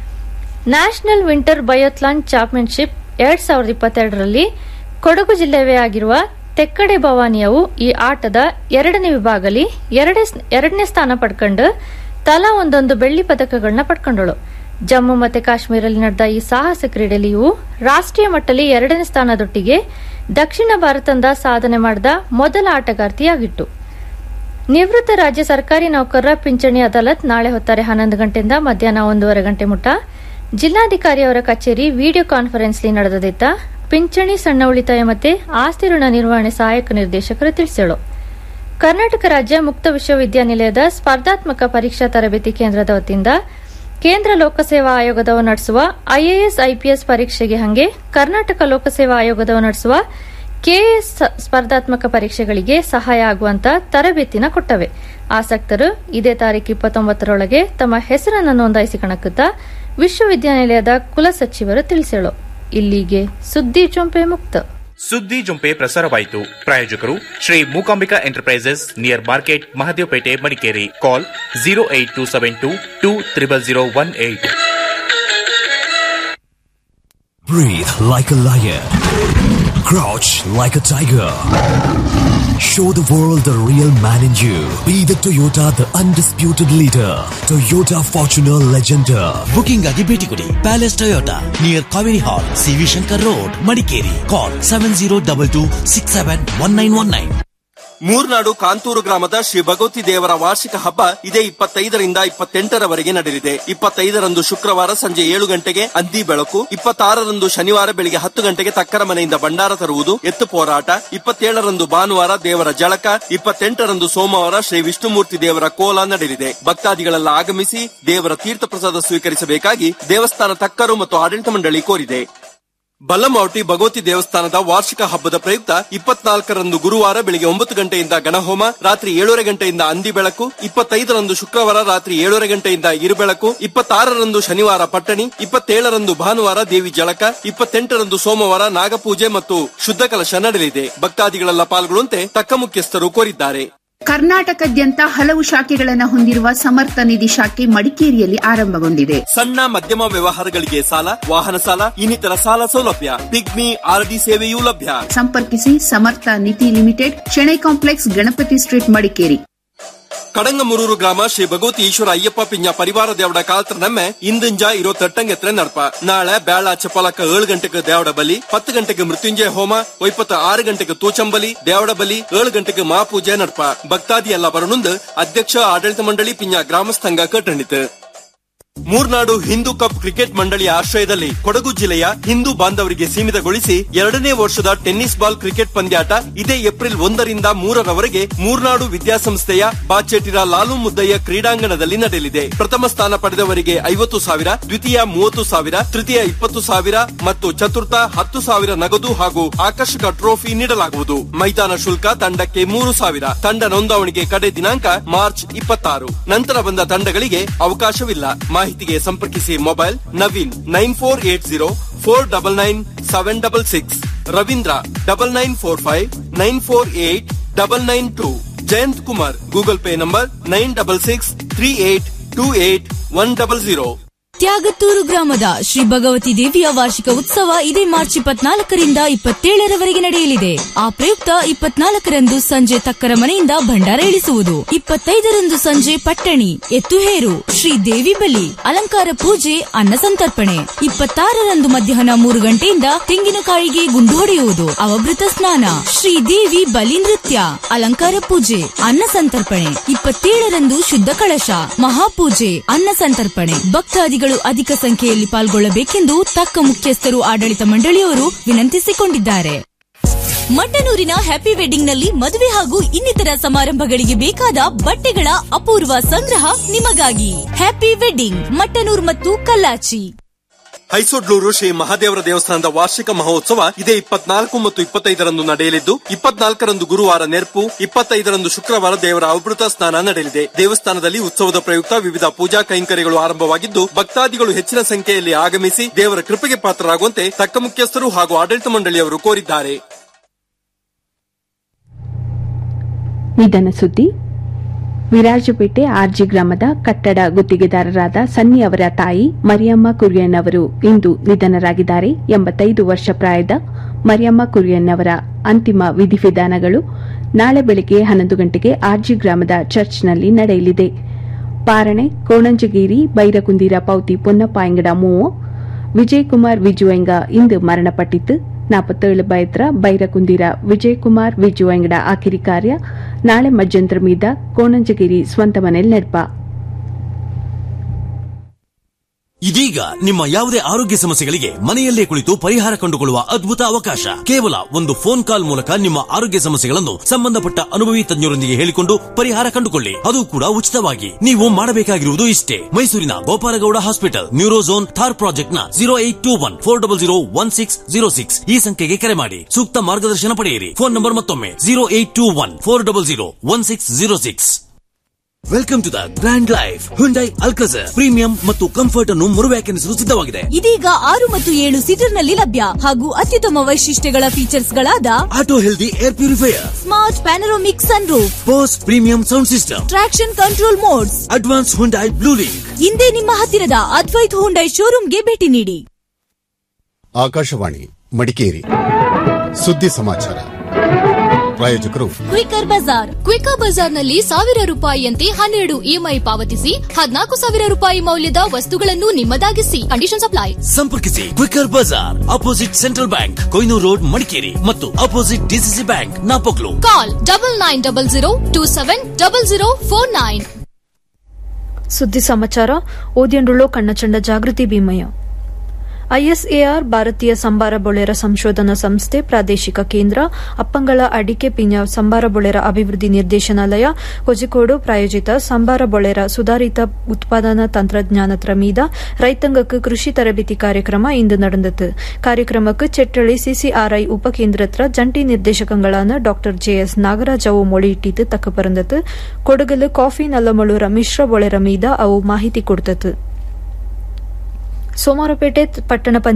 ನ್ಯಾಷನಲ್ ವಿಂಟರ್ ಬಯೋಥ್ಲಾನ್ ಚಾಂಪಿಯನ್ಶಿಪ್ ಎರಡ್ ಸಾವಿರದ ಇಪ್ಪತ್ತೆರಡರಲ್ಲಿ ಕೊಡಗು ಜಿಲ್ಲೆಯವೇ ಆಗಿರುವ ತೆಕ್ಕಡೆ ಭವಾನಿಯವು ಈ ಆಟದ ಎರಡನೇ ವಿಭಾಗಲಿ ಎರಡನೇ ಸ್ಥಾನ ಪಡ್ಕೊಂಡು ತಲಾ ಒಂದೊಂದು ಬೆಳ್ಳಿ ಪದಕಗಳನ್ನ ಪಡ್ಕೊಂಡಳು ಜಮ್ಮು ಮತ್ತು ಕಾಶ್ಮೀರಲ್ಲಿ ನಡೆದ ಈ ಸಾಹಸ ಕ್ರೀಡೆಯಲ್ಲಿ ಇವು ರಾಷ್ಟ್ರೀಯ ಮಟ್ಟದಲ್ಲಿ ಎರಡನೇ ಸ್ಥಾನದೊಟ್ಟಿಗೆ ದಕ್ಷಿಣ ಭಾರತದ ಸಾಧನೆ ಮಾಡಿದ ಮೊದಲ ಆಟಗಾರ್ತಿಯಾಗಿತ್ತು ನಿವೃತ್ತ ರಾಜ್ಯ ಸರ್ಕಾರಿ ನೌಕರರ ಪಿಂಚಣಿ ಅದಾಲತ್ ನಾಳೆ ಹೊತ್ತಾರೆ ಹನ್ನೊಂದು ಗಂಟೆಯಿಂದ ಮಧ್ಯಾಹ್ನ ಒಂದೂವರೆ ಗಂಟೆ ಮುಟ್ಟ ಜಿಲ್ಲಾಧಿಕಾರಿ ಅವರ ಕಚೇರಿ ವಿಡಿಯೋ ಕಾನ್ಫರೆನ್ಸ್ಲಿ ನಡೆದಿದ್ದ ಪಿಂಚಣಿ ಸಣ್ಣ ಉಳಿತಾಯ ಮತ್ತೆ ಆಸ್ತಿ ಋಣ ನಿರ್ವಹಣೆ ಸಹಾಯಕ ನಿರ್ದೇಶಕರು ತಿಳಿಸಿದರು ಕರ್ನಾಟಕ ರಾಜ್ಯ ಮುಕ್ತ ವಿಶ್ವವಿದ್ಯಾನಿಲಯದ ಸ್ಪರ್ಧಾತ್ಮಕ ಪರೀಕ್ಷಾ ತರಬೇತಿ ಕೇಂದ್ರದ ವತಿಯಿಂದ ಕೇಂದ್ರ ಲೋಕಸೇವಾ ಆಯೋಗದವರು ನಡೆಸುವ ಐಎಎಸ್ ಐಪಿಎಸ್ ಪರೀಕ್ಷೆಗೆ ಹಂಗೆ ಕರ್ನಾಟಕ ಲೋಕಸೇವಾ ಆಯೋಗದವರು ನಡೆಸುವ ಕೆಎಎಸ್ ಸ್ಪರ್ಧಾತ್ಮಕ ಪರೀಕ್ಷೆಗಳಿಗೆ ಸಹಾಯ ಆಗುವಂತ ತರಬೇತಿನ ಕೊಟ್ಟವೆ ಆಸಕ್ತರು ಇದೇ ತಾರೀಕು ಇಪ್ಪತ್ತೊಂಬತ್ತರೊಳಗೆ ತಮ್ಮ ಹೆಸರನ್ನು ನೋಂದಾಯಿಸಿಕೊಳ್ಳುತ್ತ ವಿಶ್ವವಿದ್ಯಾನಿಲಯದ ಕುಲಸಚಿವರು ತಿಳಿಸಳು ಇಲ್ಲಿಗೆ ಸುದ್ದಿ ಚೊಂಪೆ ಮುಕ್ತ ಸುದ್ದಿ ಜೊಂಪೆ ಪ್ರಸಾರವಾಯಿತು ಪ್ರಾಯೋಜಕರು Shri Mookambika enterprises near market Mahadevapete Madikeri call zero eight two seven two two triple zero one eight Breathe like a lion. Crouch like a tiger. Show the world the real man in you. Be the Toyota, the undisputed leader. Toyota Fortuner Legender. Booking ಆಗಿ ಭೇಟಿ ಕೊಡಿ palace Toyota near Kaveri hall CV Shankar road Madikeri call seven zero double two six seven one nine one nine Murnad Kanthoor ಗ್ರಾಮದ ಶ್ರೀ ಭಗವತಿ ದೇವರ ವಾರ್ಷಿಕ ಹಬ್ಬ ಇದೇ ಇಪ್ಪತ್ತೈದರಿಂದ ಇಪ್ಪತ್ತೆಂಟರವರೆಗೆ ನಡೆಯಲಿದೆ ಇಪ್ಪತ್ತೈದರಂದು ಶುಕ್ರವಾರ ಸಂಜೆ ಏಳು ಗಂಟೆಗೆ ಅಂದಿ ಬೆಳಕು ಇಪ್ಪತ್ತಾರರಂದು ಶನಿವಾರ ಬೆಳಿಗ್ಗೆ ಹತ್ತು ಗಂಟೆಗೆ ತಕ್ಕರ ಮನೆಯಿಂದ ಭಂಡಾರ ತರುವುದು ಎತ್ತು ಹೋರಾಟ ಇಪ್ಪತ್ತೇಳರಂದು ಭಾನುವಾರ ದೇವರ ಜಳಕ ಇಪ್ಪತ್ತೆಂಟರಂದು ಸೋಮವಾರ ಶ್ರೀ ವಿಷ್ಣುಮೂರ್ತಿ ದೇವರ ಕೋಲ ನಡೆಯಲಿದೆ ಭಕ್ತಾದಿಗಳೆಲ್ಲ ಆಗಮಿಸಿ ದೇವರ ತೀರ್ಥ ಪ್ರಸಾದ ಸ್ವೀಕರಿಸಬೇಕಾಗಿ ದೇವಸ್ಥಾನ ತಕ್ಕರು ಮತ್ತು ಆಡಳಿತ ಮಂಡಳಿ ಕೋರಿದೆ ಬಲ್ಲಮಾವಟಿ ಭಗವತಿ ದೇವಸ್ಥಾನದ ವಾರ್ಷಿಕ ಹಬ್ಬದ ಪ್ರಯುಕ್ತ ಇಪ್ಪತ್ನಾಲ್ಕರಂದು ಗುರುವಾರ ಬೆಳಿಗ್ಗೆ ಒಂಬತ್ತು ಗಂಟೆಯಿಂದ ಗಣಹೋಮ ರಾತ್ರಿ ಏಳೂವರೆ ಗಂಟೆಯಿಂದ ಅಂದಿ ಬೆಳಕು ಇಪ್ಪತ್ತೈದರಂದು ಶುಕ್ರವಾರ ರಾತ್ರಿ ಏಳೂವರೆ ಗಂಟೆಯಿಂದ ಇರುಬೆಳಕು ಇಪ್ಪತ್ತಾರರಂದು ಶನಿವಾರ ಪಟ್ಟಣಿ ಇಪ್ಪತ್ತೇಳರಂದು ಭಾನುವಾರ ದೇವಿ ಜಳಕ ಇಪ್ಪತ್ತೆಂಟರಂದು ಸೋಮವಾರ ನಾಗಪೂಜೆ ಮತ್ತು ಶುದ್ಧ ಕಲಶ ನಡೆಯಲಿದೆ ಭಕ್ತಾದಿಗಳೆಲ್ಲ ಪಾಲ್ಗೊಳ್ಳುವಂತೆ ತಕ್ಕ ಮುಖ್ಯಸ್ಥರು ಕೋರಿದ್ದಾರೆ ಕರ್ನಾಟಕದ್ಯಂತ ಹಲವು ಶಾಖೆಗಳನ್ನು ಹೊಂದಿರುವ ಸಮರ್ಥ ನಿಧಿ ಶಾಖೆ ಮಡಿಕೇರಿಯಲ್ಲಿ ಆರಂಭಗೊಂಡಿದೆ ಸಣ್ಣ ಮಧ್ಯಮ ವ್ಯವಹಾರಗಳಿಗೆ ಸಾಲ ವಾಹನ ಸಾಲ ಇನ್ನಿತರ ಸಾಲ ಸೌಲಭ್ಯ ಪಿಗ್ಮಿ ಆರ್ಡಿ ಸೇವೆಯೂ ಲಭ್ಯ ಸಂಪರ್ಕಿಸಿ Samartha Nidhi limited Shenoy complex Ganapathi street Madikeri Kadangamururu ಗ್ರಾಮ ಶ್ರೀ ಭಗವತಿ ಈಶ್ವರ ಅಯ್ಯಪ್ಪ ಪಿಂಜ ಪರಿವಾರ ದೇವಡ ಕಾಲ್ತ್ರ ನಮ್ಮೆ ಇಂದಿಂಜ ಇರೋ ತಟ್ಟಂಗೆತ್ರೆ ನಡ್ಪ ನಾಳೆ ಬೇಳ ಚಪಲಕ ಏಳು ಗಂಟೆಗೆ ದೇವಡ ಬಲಿ ಹತ್ತು ಗಂಟೆಗೆ ಮೃತ್ಯುಂಜಯ ಹೋಮ ಒಯ್ಪತ್ತ ಆರು ಗಂಟೆಗೆ ತೂಚಂಬಲಿ ದೇವಡ ಬಲಿ ಏಳು ಗಂಟೆಗೆ ಮಹಾಪೂಜೆ ನಡ್ಪ ಭಕ್ತಾದಿ ಎಲ್ಲ ಬರನುಂದು ಅಧ್ಯಕ್ಷ ಆಡಳಿತ ಮಂಡಳಿ ಪಿಂಜ ಗ್ರಾಮಸ್ಥಂಗ ಕಟ್ಟಣಿತು ಮೂರ್ನಾಡು ಹಿಂದೂ ಕಪ್ ಕ್ರಿಕೆಟ್ ಮಂಡಳಿಯ ಆಶ್ರಯದಲ್ಲಿ ಕೊಡಗು ಜಿಲ್ಲೆಯ ಹಿಂದೂ ಬಾಂಧವರಿಗೆ ಸೀಮಿತಗೊಳಿಸಿ ಎರಡನೇ ವರ್ಷದ ಟೆನ್ನಿಸ್ ಬಾಲ್ ಕ್ರಿಕೆಟ್ ಪಂದ್ಯಾಟ ಇದೇ ಏಪ್ರಿಲ್ ಒಂದರಿಂದ ಮೂರರವರೆಗೆ ಮೂರ್ನಾಡು ವಿದ್ಯಾಸಂಸ್ಥೆಯ ಬಾಚೇಟಿರ ಲಾಲು ಮುದ್ದಯ್ಯ ಕ್ರೀಡಾಂಗಣದಲ್ಲಿ ನಡೆಯಲಿದೆ ಪ್ರಥಮ ಸ್ಥಾನ ಪಡೆದವರಿಗೆ ಐವತ್ತು ಸಾವಿರ ದ್ವಿತೀಯ ಮೂವತ್ತು ಸಾವಿರ ತೃತೀಯ ಇಪ್ಪತ್ತು ಸಾವಿರ ಮತ್ತು ಚತುರ್ಥ ಹತ್ತು ಸಾವಿರ ನಗದು ಹಾಗೂ ಆಕರ್ಷಕ ಟ್ರೋಫಿ ನೀಡಲಾಗುವುದು ಮೈದಾನ ಶುಲ್ಕ ತಂಡಕ್ಕೆ ಮೂರು ಸಾವಿರ ತಂಡ ನೋಂದಾವಣಿಗೆ ಕಡೆ ದಿನಾಂಕ ಮಾರ್ಚ್ ಇಪ್ಪತ್ತಾರು ನಂತರ ಬಂದ ತಂಡಗಳಿಗೆ ಅವಕಾಶವಿಲ್ಲ ಮಾಹಿತಿಗೆ ಸಂಪರ್ಕಿಸಿ mobile Naveen nine four eight zero four double nine seven double six Ravindra double nine four five nine four eight double nine two Jayanth Kumar Google Pay number nine double six three eight two eight one double zero Tyagathur ಗ್ರಾಮದ ಶ್ರೀ ಭಗವತಿ ದೇವಿಯ ವಾರ್ಷಿಕ ಉತ್ಸವ ಇದೇ March ಇಪ್ಪತ್ನಾಲ್ಕರಿಂದ ಇಪ್ಪತ್ತೇಳರವರೆಗೆ ನಡೆಯಲಿದೆ ಆ ಪ್ರಯುಕ್ತ ಇಪ್ಪತ್ನಾಲ್ಕರಂದು ಸಂಜೆ ತಕ್ಕರ ಮನೆಯಿಂದ ಭಂಡಾರ ಇಳಿಸುವುದು ಇಪ್ಪತ್ತೈದರಂದು ಸಂಜೆ ಪಟ್ಟಣಿ ಎತ್ತುಹೇರು ಶ್ರೀ ದೇವಿ ಬಲಿ ಅಲಂಕಾರ ಪೂಜೆ ಅನ್ನ ಸಂತರ್ಪಣೆ ಇಪ್ಪತ್ತಾರರಂದು ಮಧ್ಯಾಹ್ನ ಮೂರು ಗಂಟೆಯಿಂದ ತೆಂಗಿನಕಾಯಿಗೆ ಗುಂಡು ಹೊಡೆಯುವುದು ಅವಭೃತ ಸ್ನಾನ ಶ್ರೀ ದೇವಿ ಬಲಿ ನೃತ್ಯ ಅಲಂಕಾರ ಪೂಜೆ ಅನ್ನ ಸಂತರ್ಪಣೆ ಇಪ್ಪತ್ತೇಳರಂದು ಶುದ್ಧ ಕಳಶ ಮಹಾಪೂಜೆ ಅನ್ನ ಸಂತರ್ಪಣೆ ಭಕ್ತಾದಿಗಳು ಅಧಿಕ ಸಂಖ್ಯೆಯಲ್ಲಿ ಪಾಲ್ಗೊಳ್ಳಬೇಕೆಂದು ತಕ್ಕ ಮುಖ್ಯಸ್ಥರು ಆಡಳಿತ ಮಂಡಳಿಯವರು ವಿನಂತಿಸಿಕೊಂಡಿದ್ದಾರೆ ಮಟ್ಟನೂರಿನ ಹ್ಯಾಪಿ ವೆಡ್ಡಿಂಗ್ ನಲ್ಲಿ ಮದುವೆ ಹಾಗೂ ಇನ್ನಿತರ ಸಮಾರಂಭಗಳಿಗೆ ಬೇಕಾದ ಬಟ್ಟೆಗಳ ಅಪೂರ್ವ ಸಂಗ್ರಹ ನಿಮಗಾಗಿ ಹ್ಯಾಪಿ ವೆಡ್ಡಿಂಗ್ ಮಟ್ಟನೂರ್ ಮತ್ತು ಕಲ್ಲಾಚಿ ಹೈಸೊಡ್ಲೂರು ಶ್ರೀ ಮಹಾದೇವರ ದೇವಸ್ಥಾನದ ವಾರ್ಷಿಕ ಮಹೋತ್ಸವ ಇದೇ ಇಪ್ಪತ್ನಾಲ್ಕು ಮತ್ತು ಇಪ್ಪತ್ತೈದರಂದು ನಡೆಯಲಿದ್ದು ಇಪ್ಪತ್ನಾಲ್ಕರಂದು ಗುರುವಾರ ನೆರಪು ಇಪ್ಪತ್ತೈದರಂದು ಶುಕ್ರವಾರ ದೇವರ ಅವಭೃತ ಸ್ನಾನ ನಡೆಯಲಿದೆ ದೇವಸ್ಥಾನದಲ್ಲಿ ಉತ್ಸವದ ಪ್ರಯುಕ್ತ ವಿವಿಧ ಪೂಜಾ ಕೈಂಕರ್ಯಗಳು ಆರಂಭವಾಗಿದ್ದು ಭಕ್ತಾದಿಗಳು ಹೆಚ್ಚಿನ ಸಂಖ್ಯೆಯಲ್ಲಿ ಆಗಮಿಸಿ ದೇವರ ಕೃಪೆಗೆ ಪಾತ್ರರಾಗುವಂತೆ ತಕ್ಕ ಮುಖ್ಯಸ್ಥರು ಹಾಗೂ ಆಡಳಿತ ಮಂಡಳಿಯವರು ಕೋರಿದ್ದಾರೆ ನಿಧನ ಸುದ್ದಿ ವಿರಾಜಪೇಟೆ ಆರ್ಜಿ ಗ್ರಾಮದ ಕಟ್ಟಡ ಗುತ್ತಿಗೆದಾರರಾದ ಸನ್ನಿ ಅವರ ತಾಯಿ ಮರಿಯಮ್ಮ ಕುರಿಯನ್ ಅವರು ಇಂದು ನಿಧನರಾಗಿದ್ದಾರೆ ಎಂಬತ್ತೈದು ವರ್ಷ ಪ್ರಾಯದ ಮರಿಯಮ್ಮ ಕುರಿಯನ್ ಅವರ ಅಂತಿಮ ವಿಧಿವಿಧಾನಗಳು ನಾಳೆ ಬೆಳಗ್ಗೆ ಹನ್ನೊಂದು ಗಂಟೆಗೆ ಆರ್ಜಿ ಗ್ರಾಮದ ಚರ್ಚ್ನಲ್ಲಿ ನಡೆಯಲಿದೆ ಪಾರಣೆ ಕೋಣಂಜಗಿರಿ ಬೈರಕುಂದಿರ ಪೌತಿ ಪೊನ್ನಪಾಯಂಗಡ ಮೂವು ವಿಜಯಕುಮಾರ್ ವಿಜುವಂಗ ಇಂದು ಮರಣಪಟ್ಟಿದ್ದು ನಾಪತ್ತೇಳು ಬೈತ್ರ ಬೈರಕುಂದಿರ ವಿಜಯಕುಮಾರ್ ವಿಜುವಂಗಡ ಆಕಿರಿ ಕಾರ್ಯ ನಾಳೆ ಮಧ್ಯಂತರ ಮೀದ ಕೋಣಂಜಗಿರಿ ಸ್ವಂತ ಮನೆಯಲ್ಲಿ ನಡ್ಪ ಇದೀಗ ನಿಮ್ಮ ಯಾವುದೇ ಆರೋಗ್ಯ ಸಮಸ್ಯೆಗಳಿಗೆ ಮನೆಯಲ್ಲೇ ಕುಳಿತು ಪರಿಹಾರ ಕಂಡುಕೊಳ್ಳುವ ಅದ್ಭುತ ಅವಕಾಶ ಕೇವಲ ಒಂದು ಫೋನ್ ಕಾಲ್ ಮೂಲಕ ನಿಮ್ಮ ಆರೋಗ್ಯ ಸಮಸ್ಯೆಗಳನ್ನು ಸಂಬಂಧಪಟ್ಟ ಅನುಭವಿ ತಜ್ಞರೊಂದಿಗೆ ಹೇಳಿಕೊಂಡು ಪರಿಹಾರ ಕಂಡುಕೊಳ್ಳಿ ಅದು ಕೂಡ ಉಚಿತವಾಗಿ ನೀವು ಮಾಡಬೇಕಾಗಿರುವುದು ಇಷ್ಟೇ ಮೈಸೂರಿನ ಗೋಪಾಲಗೌಡ ಹಾಸ್ಪಿಟಲ್ ನ್ಯೂರೋಝೋನ್ ಥಾರ್ ಪ್ರಾಜೆಕ್ಟ್ ನ zero eight two one four double zero one six zero six ಈ ಸಂಖ್ಯೆಗೆ ಕರೆ ಮಾಡಿ ಸೂಕ್ತ ಮಾರ್ಗದರ್ಶನ ಪಡೆಯಿರಿ ಫೋನ್ ನಂಬರ್ ಮತ್ತೊಮ್ಮೆ zero eight two one four double zero one six zero six welcome to the grand life Hyundai Alcazar premium ಮತ್ತು comfort ಅನ್ನು ಮರುವ್ಯಾಖ್ಯಾನಿಸಲು ಸಿದ್ಧವಾಗಿದೆ ಇದೀಗ ಆರು ಮತ್ತು ಏಳು ಸೀಟರ್ ನಲ್ಲಿ ಲಭ್ಯ ಹಾಗೂ ಅತ್ಯುತ್ತಮ ವೈಶಿಷ್ಟ್ಯಗಳ ಫೀಚರ್ಸ್ ಗಳಾದ auto healthy air purifier smart panoramic sunroof Bose premium sound system traction control modes advance Hyundai Blue Link ಹಿಂದೆ ನಿಮ್ಮ ಹತ್ತಿರದ ಅದ್ವೈತ್ ಹುಂಡೈ ಶೋರೂಮ್ಗೆ ಭೇಟಿ ನೀಡಿ ಆಕಾಶವಾಣಿ ಮಡಿಕೇರಿ ಸುದ್ದಿ ಸಮಾಚಾರ ಪ್ರಾಯೋಜಕರು ಕ್ವಿಕರ್ ಬಜಾರ್ ಕ್ವಿಕರ್ ಬಜಾರ್ನಲ್ಲಿ ಸಾವಿರ ರೂಪಾಯಿಯಂತೆ ಹನ್ನೆರಡು ಇಎಂಐ ಪಾವತಿಸಿ ಹದಿನಾಲ್ಕು ಸಾವಿರ ರೂಪಾಯಿ ಮೌಲ್ಯದ ವಸ್ತುಗಳನ್ನು ನಿಮ್ಮದಾಗಿಸಿ ಕಂಡೀಷನ್ ಅಪ್ಲೈ ಸಂಪರ್ಕಿಸಿ Quicker Bazaar opposite central bank Koynur road Madikeri ಮತ್ತು opposite DCC bank Napoklu call double nine double zero two seven double zero four nine ಸುದ್ದಿ ಸಮಾಚಾರ ಓದಿಯಂಡುಳ್ಳೋ ಕಣ್ಣಚಂಡ ಜಾಗೃತಿ ಭೀಮಯ್ಯ ಐಎಸ್ಎಆರ್ ಭಾರತೀಯ ಸಂಬಾರ ಬೊಳೆರ ಸಂಶೋಧನಾ ಸಂಸ್ಥೆ ಪ್ರಾದೇಶಿಕ ಕೇಂದ್ರ ಅಪ್ಪಂಗಳ ಅಡಿಕೆ ಪಿಂಜ ಸಂಬಾರ ಬೊಳೆರ ಅಭಿವೃದ್ಧಿ ನಿರ್ದೇಶನಾಲಯ ಕೋಜಿಕೋಡು ಪ್ರಾಯೋಜಿತ ಸಂಬಾರ ಬೊಳೆರ ಸುಧಾರಿತ ಉತ್ಪಾದನಾ ತಂತ್ರಜ್ಞಾನತ್ರ ಮೀದ ರೈತಾಂಗಕ್ಕೆ ಕೃಷಿ ತರಬೇತಿ ಕಾರ್ಯಕ್ರಮ ಇಂದು நடந்தது ಕಾರ್ಯಕ್ರಮಕ್ಕೆ ಚೆಟ್ಟಳಿ ಸಿಸಿಆರ್ಐ ಉಪಕೇಂದ್ರತ್ರ ಜಂಟಿ ನಿರ್ದೇಶಕಗಳಾன ಡಾಕ್ಟರ್ ಜೆಎಸ್ ನಾಗರಾಜ್ ಅವು ಮೊಳಿಯಿಟ್ಟಿದ್ದು ತಕ್ಕ ಪರಂದತು ಕೊಡಗಲು ಕಾಫಿ ನಲ್ಲಮಳುರ ಮಿಶ್ರ ಬೊಳೆರ ಮೀದ ಅವು ಮಾಹಿತಿ ಕೊಡ್ತತು ಸೋಮವಾರಪೇಟೆ ಪಟ್ಟಣ